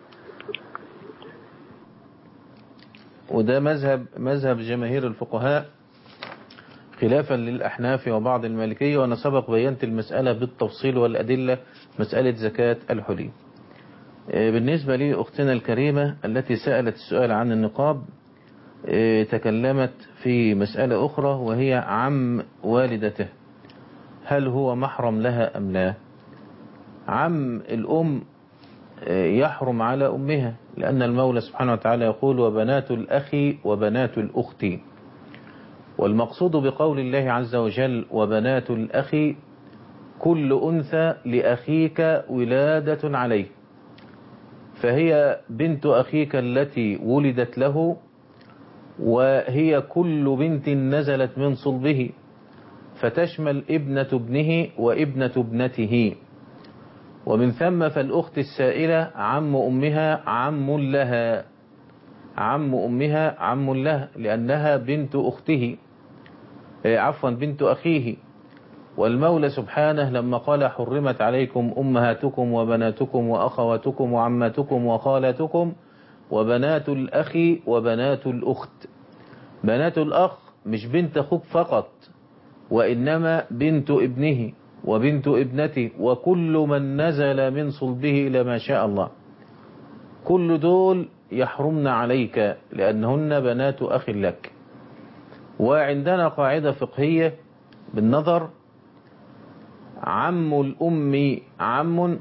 وده مذهب مذهب جماهير الفقهاء خلافا للأحناف وبعض المالكية وأنا سبق بينت المسألة بالتفصيل والأدلة مسألة زكاة الحلي آه، بالنسبة لي أختنا الكريمة التي سألت السؤال عن النقاب آه، تكلمت في مسألة أخرى وهي عم والدته هل هو محرم لها أم لا عم الأم آه، يحرم على أمها لأن المولى سبحانه وتعالى يقول وبنات الأخ وبنات الأخت والمقصود بقول الله عز وجل وبنات الأخ كل أنثى لأخيك ولادة عليه فهي بنت أخيك التي ولدت له وهي كل بنت نزلت من صلبه فتشمل ابنة ابنه وابنة ابنته ومن ثم فالأخت السائلة عم أمها عم لها عم أمها عم لها لأنها بنت أخته عفوا بنت أخيه والمولى سبحانه لما قال حرمت عليكم أمهاتكم وبناتكم وأخواتكم وعماتكم وخالاتكم وبنات الأخ وبنات الأخت بنات الأخ مش بنت أخوك فقط وإنما بنت ابنه وبنت ابنته وكل من نزل من صلبه إلى ما شاء الله كل دول يحرمن عليك لأنهن بنات أخ لك وعندنا قاعدة فقهية بالنظر عم الأم عم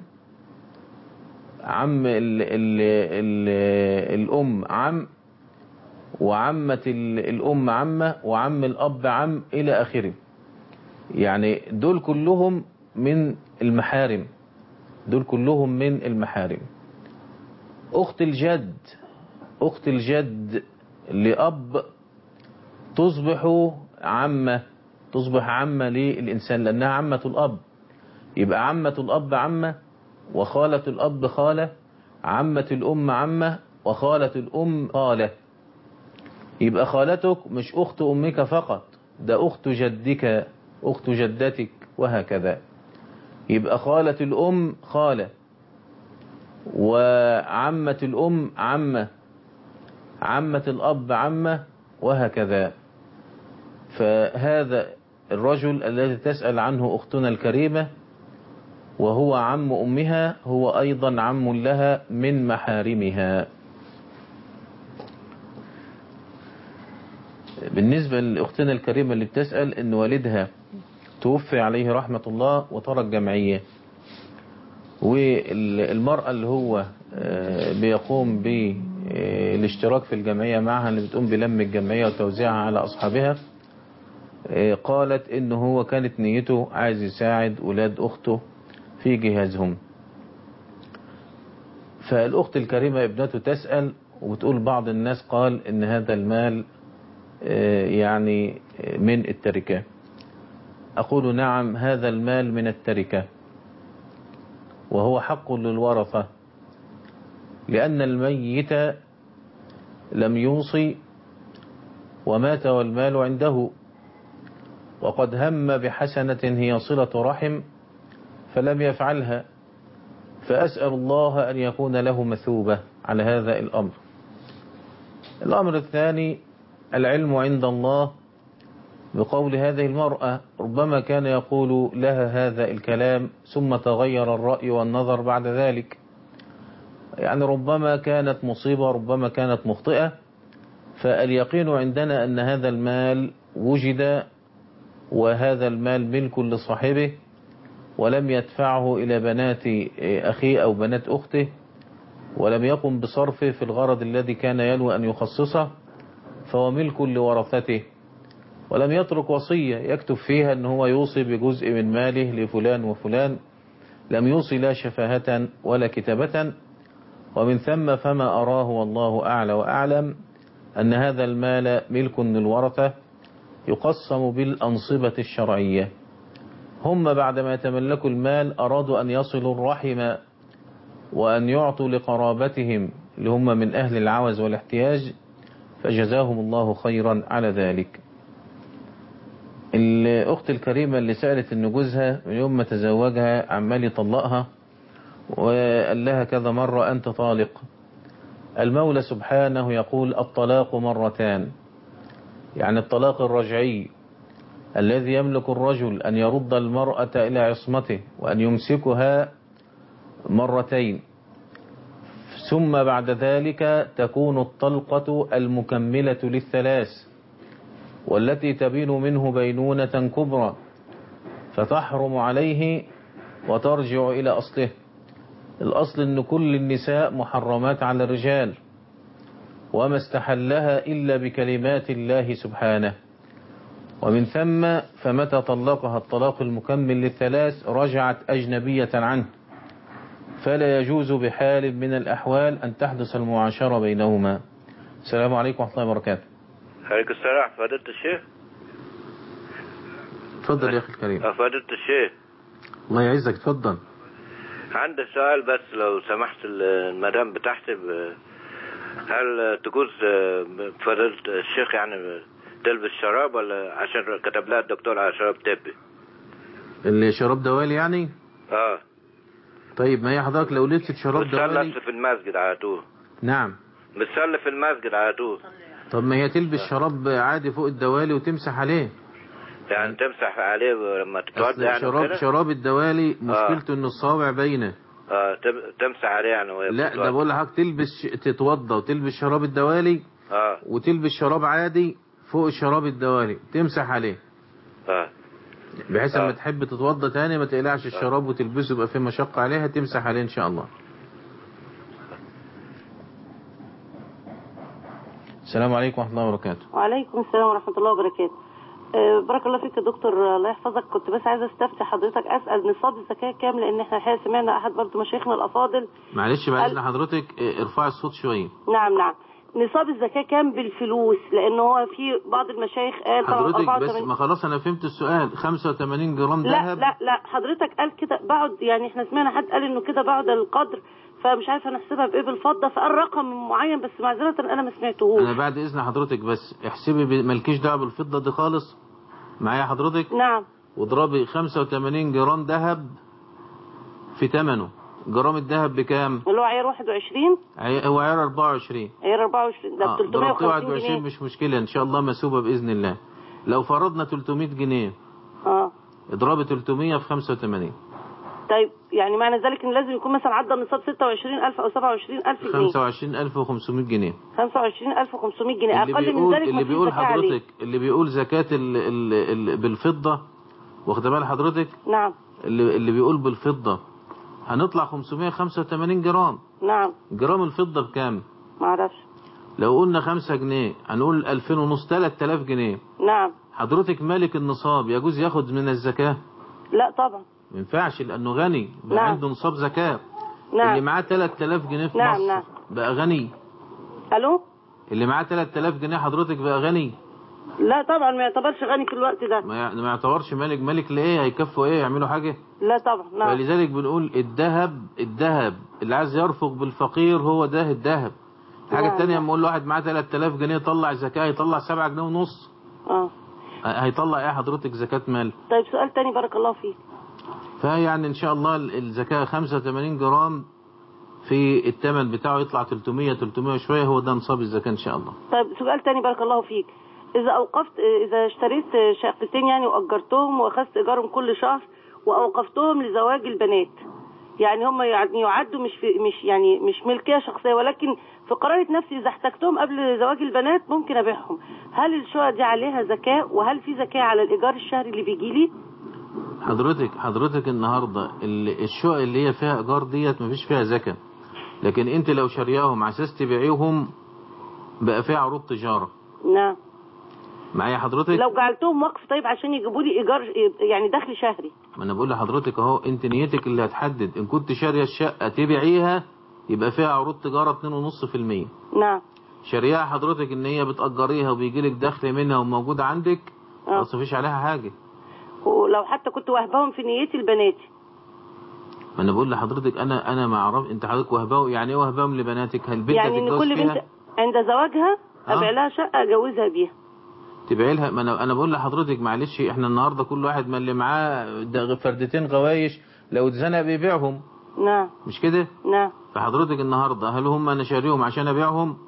عم ال ال ال الأم عم وعمة الأم عمة وعم الأب عم إلى آخره يعني دول كلهم من المحارم دول كلهم من المحارم أخت الجد أخت الجد لأب تصبح عمة تصبح عمة للإنسان لأنها عمة الأب يبقى عمة الأب عمة وخالة الأب خالة عمة الأم عمة وخالة الأم خالة يبقى خالتك مش أخت أمك فقط ده أخت جدك أخت جدتك وهكذا يبقى خالة الأم خالة وعمة الأم عمة عمة الأب عمة وهكذا فهذا الرجل الذي تسأل عنه أختنا الكريمة وهو عم أمها هو أيضا عم لها من محارمها بالنسبة لأختنا الكريمة اللي بتسأل أن والدها توفي عليه رحمة الله وترك جمعية والمرأة اللي هو بيقوم بالاشتراك في الجمعية معها اللي بتقوم بلم الجمعية وتوزيعها على أصحابها قالت إن هو كانت نيته عايز يساعد أولاد أخته في جهازهم فالأخت الكريمة ابنته تسأل وبتقول بعض الناس قال إن هذا المال يعني من التركة أقول نعم هذا المال من التركة وهو حق للورثة لأن الميت لم يوصي ومات والمال عنده وقد هم بحسنة هي صلة رحم فلم يفعلها فأسأل الله أن يكون له مثوبة على هذا الأمر الأمر الثاني العلم عند الله بقول هذه المرأة ربما كان يقول لها هذا الكلام ثم تغير الرأي والنظر بعد ذلك يعني ربما كانت مصيبة ربما كانت مخطئة فاليقين عندنا أن هذا المال وجد وهذا المال ملك لصاحبه ولم يدفعه إلى بنات أخيه أو بنات أخته ولم يقم بصرفه في الغرض الذي كان ينوي أن يخصصه فهو ملك لورثته ولم يترك وصية يكتب فيها أن هو يوصي بجزء من ماله لفلان وفلان لم يوصي لا شفاهة ولا كتابة ومن ثم فما أراه والله أعلى وأعلم أن هذا المال ملك للورثة يقسم بالأنصبة الشرعية هم بعدما يتملكوا المال أرادوا أن يصلوا الرحم وأن يعطوا لقرابتهم اللي هم من أهل العوز والاحتياج فجزاهم الله خيرا على ذلك الأخت الكريمة اللي سألت أن جوزها من يوم ما تزوجها عمال يطلقها وقال لها كذا مرة أنت طالق المولى سبحانه يقول الطلاق مرتان يعني الطلاق الرجعي الذي يملك الرجل أن يرد المرأة إلى عصمته وأن يمسكها مرتين ثم بعد ذلك تكون الطلقة المكملة للثلاث والتي تبين منه بينونة كبرى فتحرم عليه وترجع إلى أصله الأصل أن كل النساء محرمات على الرجال وما استحلها إلا بكلمات الله سبحانه ومن ثم فمتى طلقها الطلاق المكمل للثلاث رجعت أجنبية عنه فلا يجوز بحال من الأحوال أن تحدث المعاشرة بينهما السلام عليكم ورحمة الله وبركاته عليكم السلام فضيلة الشيخ اتفضل يا اخي الكريم فضيلة الشيخ الله يعزك اتفضل عندي سؤال بس لو سمحت المدام بتاعتي ب- هل تجوز فضيلة الشيخ يعني تلبس شراب ولا عشان كتب لها الدكتور على شراب طبي اللي شراب دوالي يعني اه طيب ما هي حضرتك لو لبست شراب دوالي بتصلي في المسجد على طول نعم بتصلي في المسجد على طول طب ما هي تلبس شراب عادي فوق الدوالي وتمسح عليه يعني تمسح عليه لما تتوضا أصل يعني شراب وكده؟ شراب الدوالي مشكلته ان الصوابع باينه اه تم- تمسح عليه يعني وهي لا بتتوضا. ده بقول لحضرتك تلبس ش- تتوضى وتلبس شراب الدوالي اه وتلبس شراب عادي فوق شراب الدوالي تمسح عليه اه بحيث لما تحب تتوضى تاني ما تقلعش الشراب وتلبسه يبقى في مشقة عليها تمسح عليه ان شاء الله السلام عليكم ورحمة الله وبركاته وعليكم السلام ورحمة الله وبركاته آه، بارك الله فيك يا دكتور الله يحفظك كنت بس عايزة استفتي حضرتك أسأل نصاب الزكاة كام لأن احنا الحقيقة سمعنا أحد برضو مشايخنا الأفاضل معلش بعد قال- اذن حضرتك اه، ارفعي الصوت شوية نعم نعم نصاب الزكاة كام بالفلوس لأن هو في بعض المشايخ قال طبعا حضرتك بس 84 ما خلاص انا فهمت السؤال 85 جرام لا ذهب لا لا حضرتك قال كده بعد يعني احنا سمعنا حد قال انه كده بعد القدر فمش عارفه هنحسبها بايه بالفضه فقال رقم معين بس معذره انا ما سمعتهوش انا بعد اذن حضرتك بس احسبي ب- مالكيش دعوه بالفضه دي خالص معايا حضرتك نعم واضربي 85 جرام ذهب في ثمنه جرام الذهب بكام اللي هو عيار 21 عي- هو عيار 24 عيار 24 ده ب آه، ضربتيه 350 21 جنيه مش مشكله ان شاء الله مسوبه باذن الله لو فرضنا 300 جنيه اه اضربي 300 في 85 طيب يعني معنى ذلك ان لازم يكون مثلا عدى النصاب 26000 او 27000 جنيه 25500 جنيه 25500 جنيه اللي اقل من بيقول ذلك اللي مفيش بيقول زكاة عليه. حضرتك اللي بيقول زكاة ال ال ال بالفضة واخد بال حضرتك نعم اللي اللي بيقول بالفضة هنطلع 585 جرام نعم جرام الفضة بكام ما اعرفش لو قلنا 5 جنيه هنقول 2000 ونص 3000 جنيه نعم حضرتك مالك النصاب يجوز ياخد من الزكاة لا طبعا ما ينفعش لانه غني بقى نعم. عنده نصاب زكاة نعم. اللي معاه 3000 جنيه في نعم، مصر نعم. بقى غني الو اللي معاه 3000 جنيه حضرتك بقى غني لا طبعا ما يعتبرش غني في الوقت ده ما يع- ما يعتبرش مالك مالك لايه هيكفوا ايه يعملوا حاجة لا طبعا نعم فلذلك بنقول الذهب الذهب اللي عايز يرفق بالفقير هو ده الذهب الحاجة نعم، التانية لما اقول لواحد معاه 3000 جنيه طلع زكاة يطلع 7 جنيه ونص اه هيطلع ايه حضرتك زكاة مال طيب سؤال تاني بارك الله فيك فيعني ان شاء الله ال- الزكاة 85 جرام في الثمن بتاعه يطلع 300 300 وشوية هو ده نصاب الزكاة ان شاء الله طيب سؤال تاني بارك الله فيك اذا اوقفت اذا اشتريت شقتين يعني واجرتهم واخذت ايجارهم كل شهر واوقفتهم لزواج البنات يعني هم يعني يعدوا مش في مش يعني مش ملكيه شخصيه ولكن في قرارة نفسي اذا احتجتهم قبل زواج البنات ممكن ابيعهم هل الشقق دي عليها زكاه وهل في زكاه على الايجار الشهري اللي بيجي لي حضرتك حضرتك النهاردة ال- الشقق اللي هي فيها ايجار ديت مفيش فيها زكاة لكن انت لو شارياهم على اساس تبيعيهم بقى فيها عروض تجارة نعم معايا حضرتك لو جعلتهم وقف طيب عشان يجيبوا لي ايجار يعني دخل شهري ما انا بقول لحضرتك اهو انت نيتك اللي هتحدد ان كنت شاريه الشقه تبيعيها يبقى فيها عروض تجاره 2.5% نعم شاريها حضرتك ان هي بتاجريها وبيجي لك دخل منها وموجوده عندك خلاص مفيش عليها حاجه ولو حتى كنت وهبهم في نيتي لبناتي ما انا بقول لحضرتك انا انا ما اعرف انت حضرتك وهباهم يعني ايه وهباهم لبناتك هل بنت يعني ان هتتجوز كل فيها بنت عند زواجها ابيع لها شقه اجوزها بيها تبيعي لها ما انا انا بقول لحضرتك معلش احنا النهارده كل واحد ما اللي معاه ده فردتين غوايش لو اتزنق بيبيعهم نعم مش كده نعم فحضرتك النهارده هل هم انا شاريهم عشان ابيعهم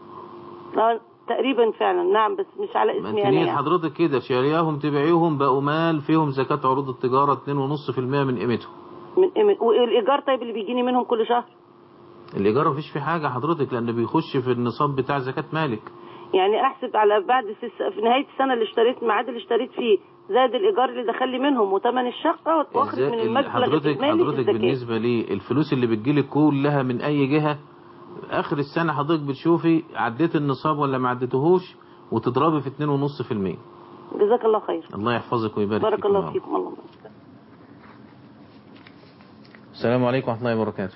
آه، تقريبا فعلا نعم بس مش على ما اسمي انت انا نية يعني. حضرتك كده شارياهم تبيعيهم بقوا مال فيهم زكاة عروض التجارة 2.5% من قيمتهم من من والايجار طيب اللي بيجيني منهم كل شهر الإيجار مفيش فيه حاجة حضرتك لأن بيخش في النصاب بتاع زكاة مالك يعني احسب على بعد الس- في نهايه السنه اللي اشتريت الميعاد اللي اشتريت فيه زاد الايجار اللي دخل لي منهم وثمن الشقه واخرج من ال- المبلغ حضرتك الاجمالي حضرتك الزكاه بالنسبة لي الفلوس اللي بتجيلك كلها من أي جهة آخر السنة حضرتك بتشوفي عديت النصاب ولا ما عديتهوش وتضربي في 2.5% جزاك الله خير الله يحفظك ويبارك بارك فيك الله فيكم الله السلام عليكم ورحمة الله وبركاته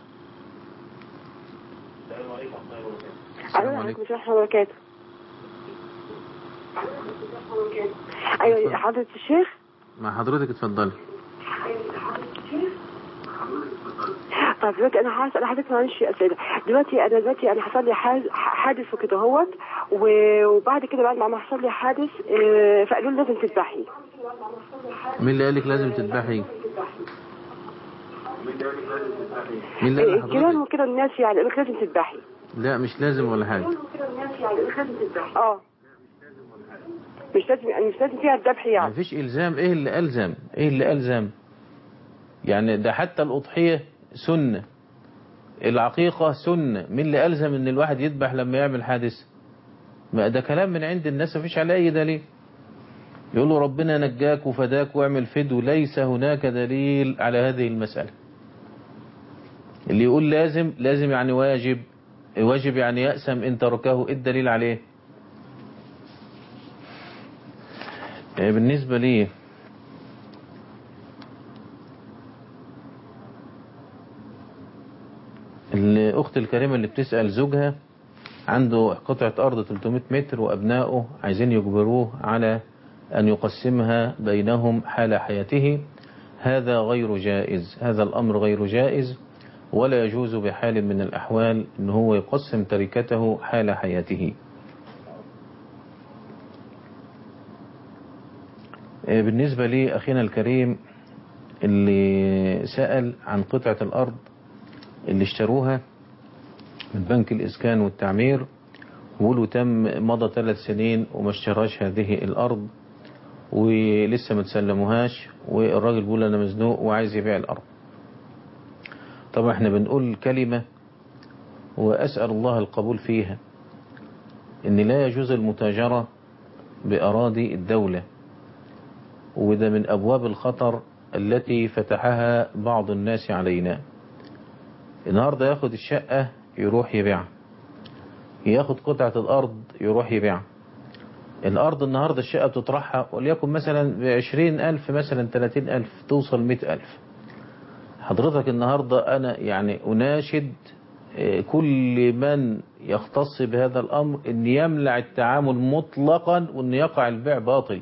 الو عليكم السلام ورحمه الله وبركاته ايوه حضرة الشيخ مع حضرتك اتفضلي طيب دلوقتي انا هسال حضرتك معلش اسئله دلوقتي انا دلوقتي انا حصل لي حاز- حادث وكده اهوت و- وبعد كده بعد ما حصل لي حادث آه، فقالوا لي لازم تذبحي مين اللي قالك لازم تذبحي مين اللي قال الجيران لحضرتك وكده الناس يعني قالوا لك لازم تذبحي لا مش لازم ولا حاجة اه مش لازم يعني مش لازم فيها الذبح يعني مفيش إلزام إيه اللي ألزم إيه اللي ألزم يعني ده حتى الأضحية سنة العقيقة سنة مين اللي ألزم إن الواحد يذبح لما يعمل حادث ما ده كلام من عند الناس مفيش عليه أي دليل يقول له ربنا نجاك وفداك واعمل فدو ليس هناك دليل على هذه المسألة اللي يقول لازم لازم يعني واجب واجب يعني يأسم إن تركه إيه الدليل عليه آه، بالنسبة لي الأخت الكريمة اللي بتسأل زوجها عنده قطعة أرض 300 متر وأبنائه عايزين يجبروه على أن يقسمها بينهم حال حياته هذا غير جائز هذا الأمر غير جائز ولا يجوز بحال من الأحوال أن هو يقسم تركته حال حياته بالنسبة لي أخينا الكريم اللي سأل عن قطعة الأرض اللي اشتروها من بنك الإسكان والتعمير وقولوا تم مضى ثلاث سنين وما اشتراش هذه الأرض ولسه ما تسلموهاش والراجل بيقول أنا مزنوق وعايز يبيع الأرض طبعا احنا بنقول كلمة وأسأل الله القبول فيها إن لا يجوز المتاجرة بأراضي الدولة وده من أبواب الخطر التي فتحها بعض الناس علينا النهاردة ياخد الشقة يروح يبيعها ياخد قطعة الأرض يروح يبيعها الأرض النهاردة الشقة بتطرحها وليكن مثلا بعشرين ألف مثلا تلاتين ألف توصل مئة ألف حضرتك النهاردة أنا يعني أناشد كل من يختص بهذا الأمر أن يملع التعامل مطلقا وأن يقع البيع باطل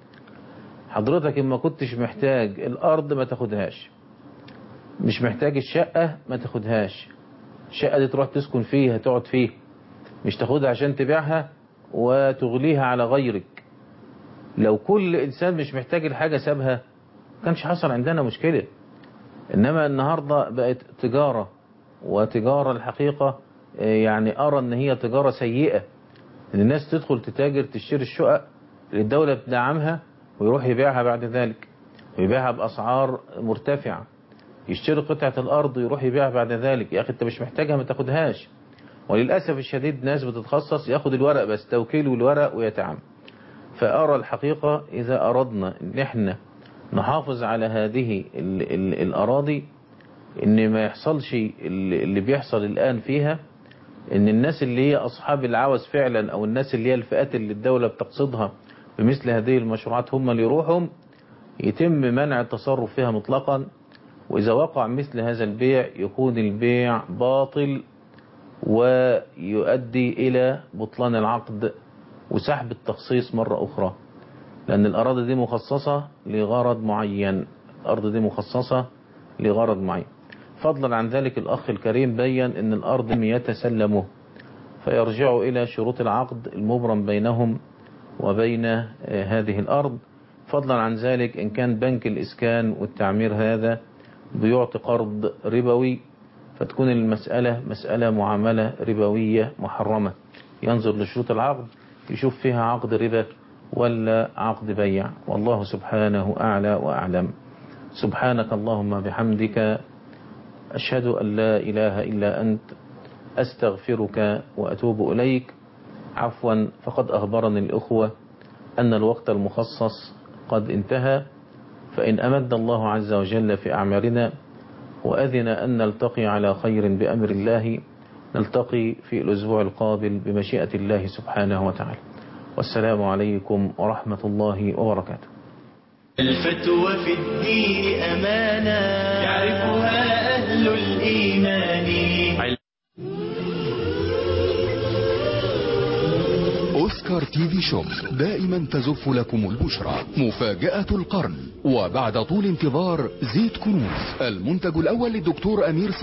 حضرتك إما كنتش محتاج الأرض ما تاخدهاش مش محتاج الشقة ما تاخدهاش الشقة دي تروح تسكن فيها تقعد فيه مش تاخدها عشان تبيعها وتغليها على غيرك لو كل إنسان مش محتاج الحاجة سابها كانش حصل عندنا مشكلة إنما النهاردة بقت تجارة وتجارة الحقيقة يعني أرى أن هي تجارة سيئة إن الناس تدخل تتاجر تشتري الشقق اللي الدولة بتدعمها ويروح يبيعها بعد ذلك ويبيعها بأسعار مرتفعة يشتري قطعة الأرض ويروح يبيعها بعد ذلك يا أخي أنت مش محتاجها ما تاخدهاش وللأسف الشديد ناس بتتخصص ياخد الورق بس توكيل والورق ويتعامل فأرى الحقيقة إذا أردنا إن إحنا نحافظ على هذه ال ال الأراضي إن ما يحصلش اللي بيحصل الآن فيها إن الناس اللي هي أصحاب العوز فعلا أو الناس اللي هي الفئات اللي الدولة بتقصدها بمثل هذه المشروعات هم اللي يروحهم يتم منع التصرف فيها مطلقا وإذا وقع مثل هذا البيع يكون البيع باطل ويؤدي إلى بطلان العقد وسحب التخصيص مرة أخرى لأن الأراضي دي مخصصة لغرض معين الأرض دي مخصصة لغرض معين فضلا عن ذلك الأخ الكريم بين أن الأرض يتسلمه فيرجع إلى شروط العقد المبرم بينهم وبين هذه الأرض فضلا عن ذلك إن كان بنك الإسكان والتعمير هذا بيعطي قرض ربوي فتكون المسألة مسألة معاملة ربوية محرمة ينظر لشروط العقد يشوف فيها عقد ربا ولا عقد بيع والله سبحانه أعلى وأعلم سبحانك اللهم بحمدك أشهد أن لا إله إلا أنت أستغفرك وأتوب إليك عفوا فقد أخبرني الأخوة أن الوقت المخصص قد انتهى فإن أمد الله عز وجل في أعمارنا وأذن أن نلتقي على خير بأمر الله نلتقي في الأسبوع القابل بمشيئة الله سبحانه وتعالى والسلام عليكم ورحمة الله وبركاته الفتوى في الدين أمانة يعرفها أهل الإيمان أوسكار سكر تي في شوب دائما تزف لكم البشرى مفاجأة القرن وبعد طول انتظار زيت كنوز المنتج الأول للدكتور أمير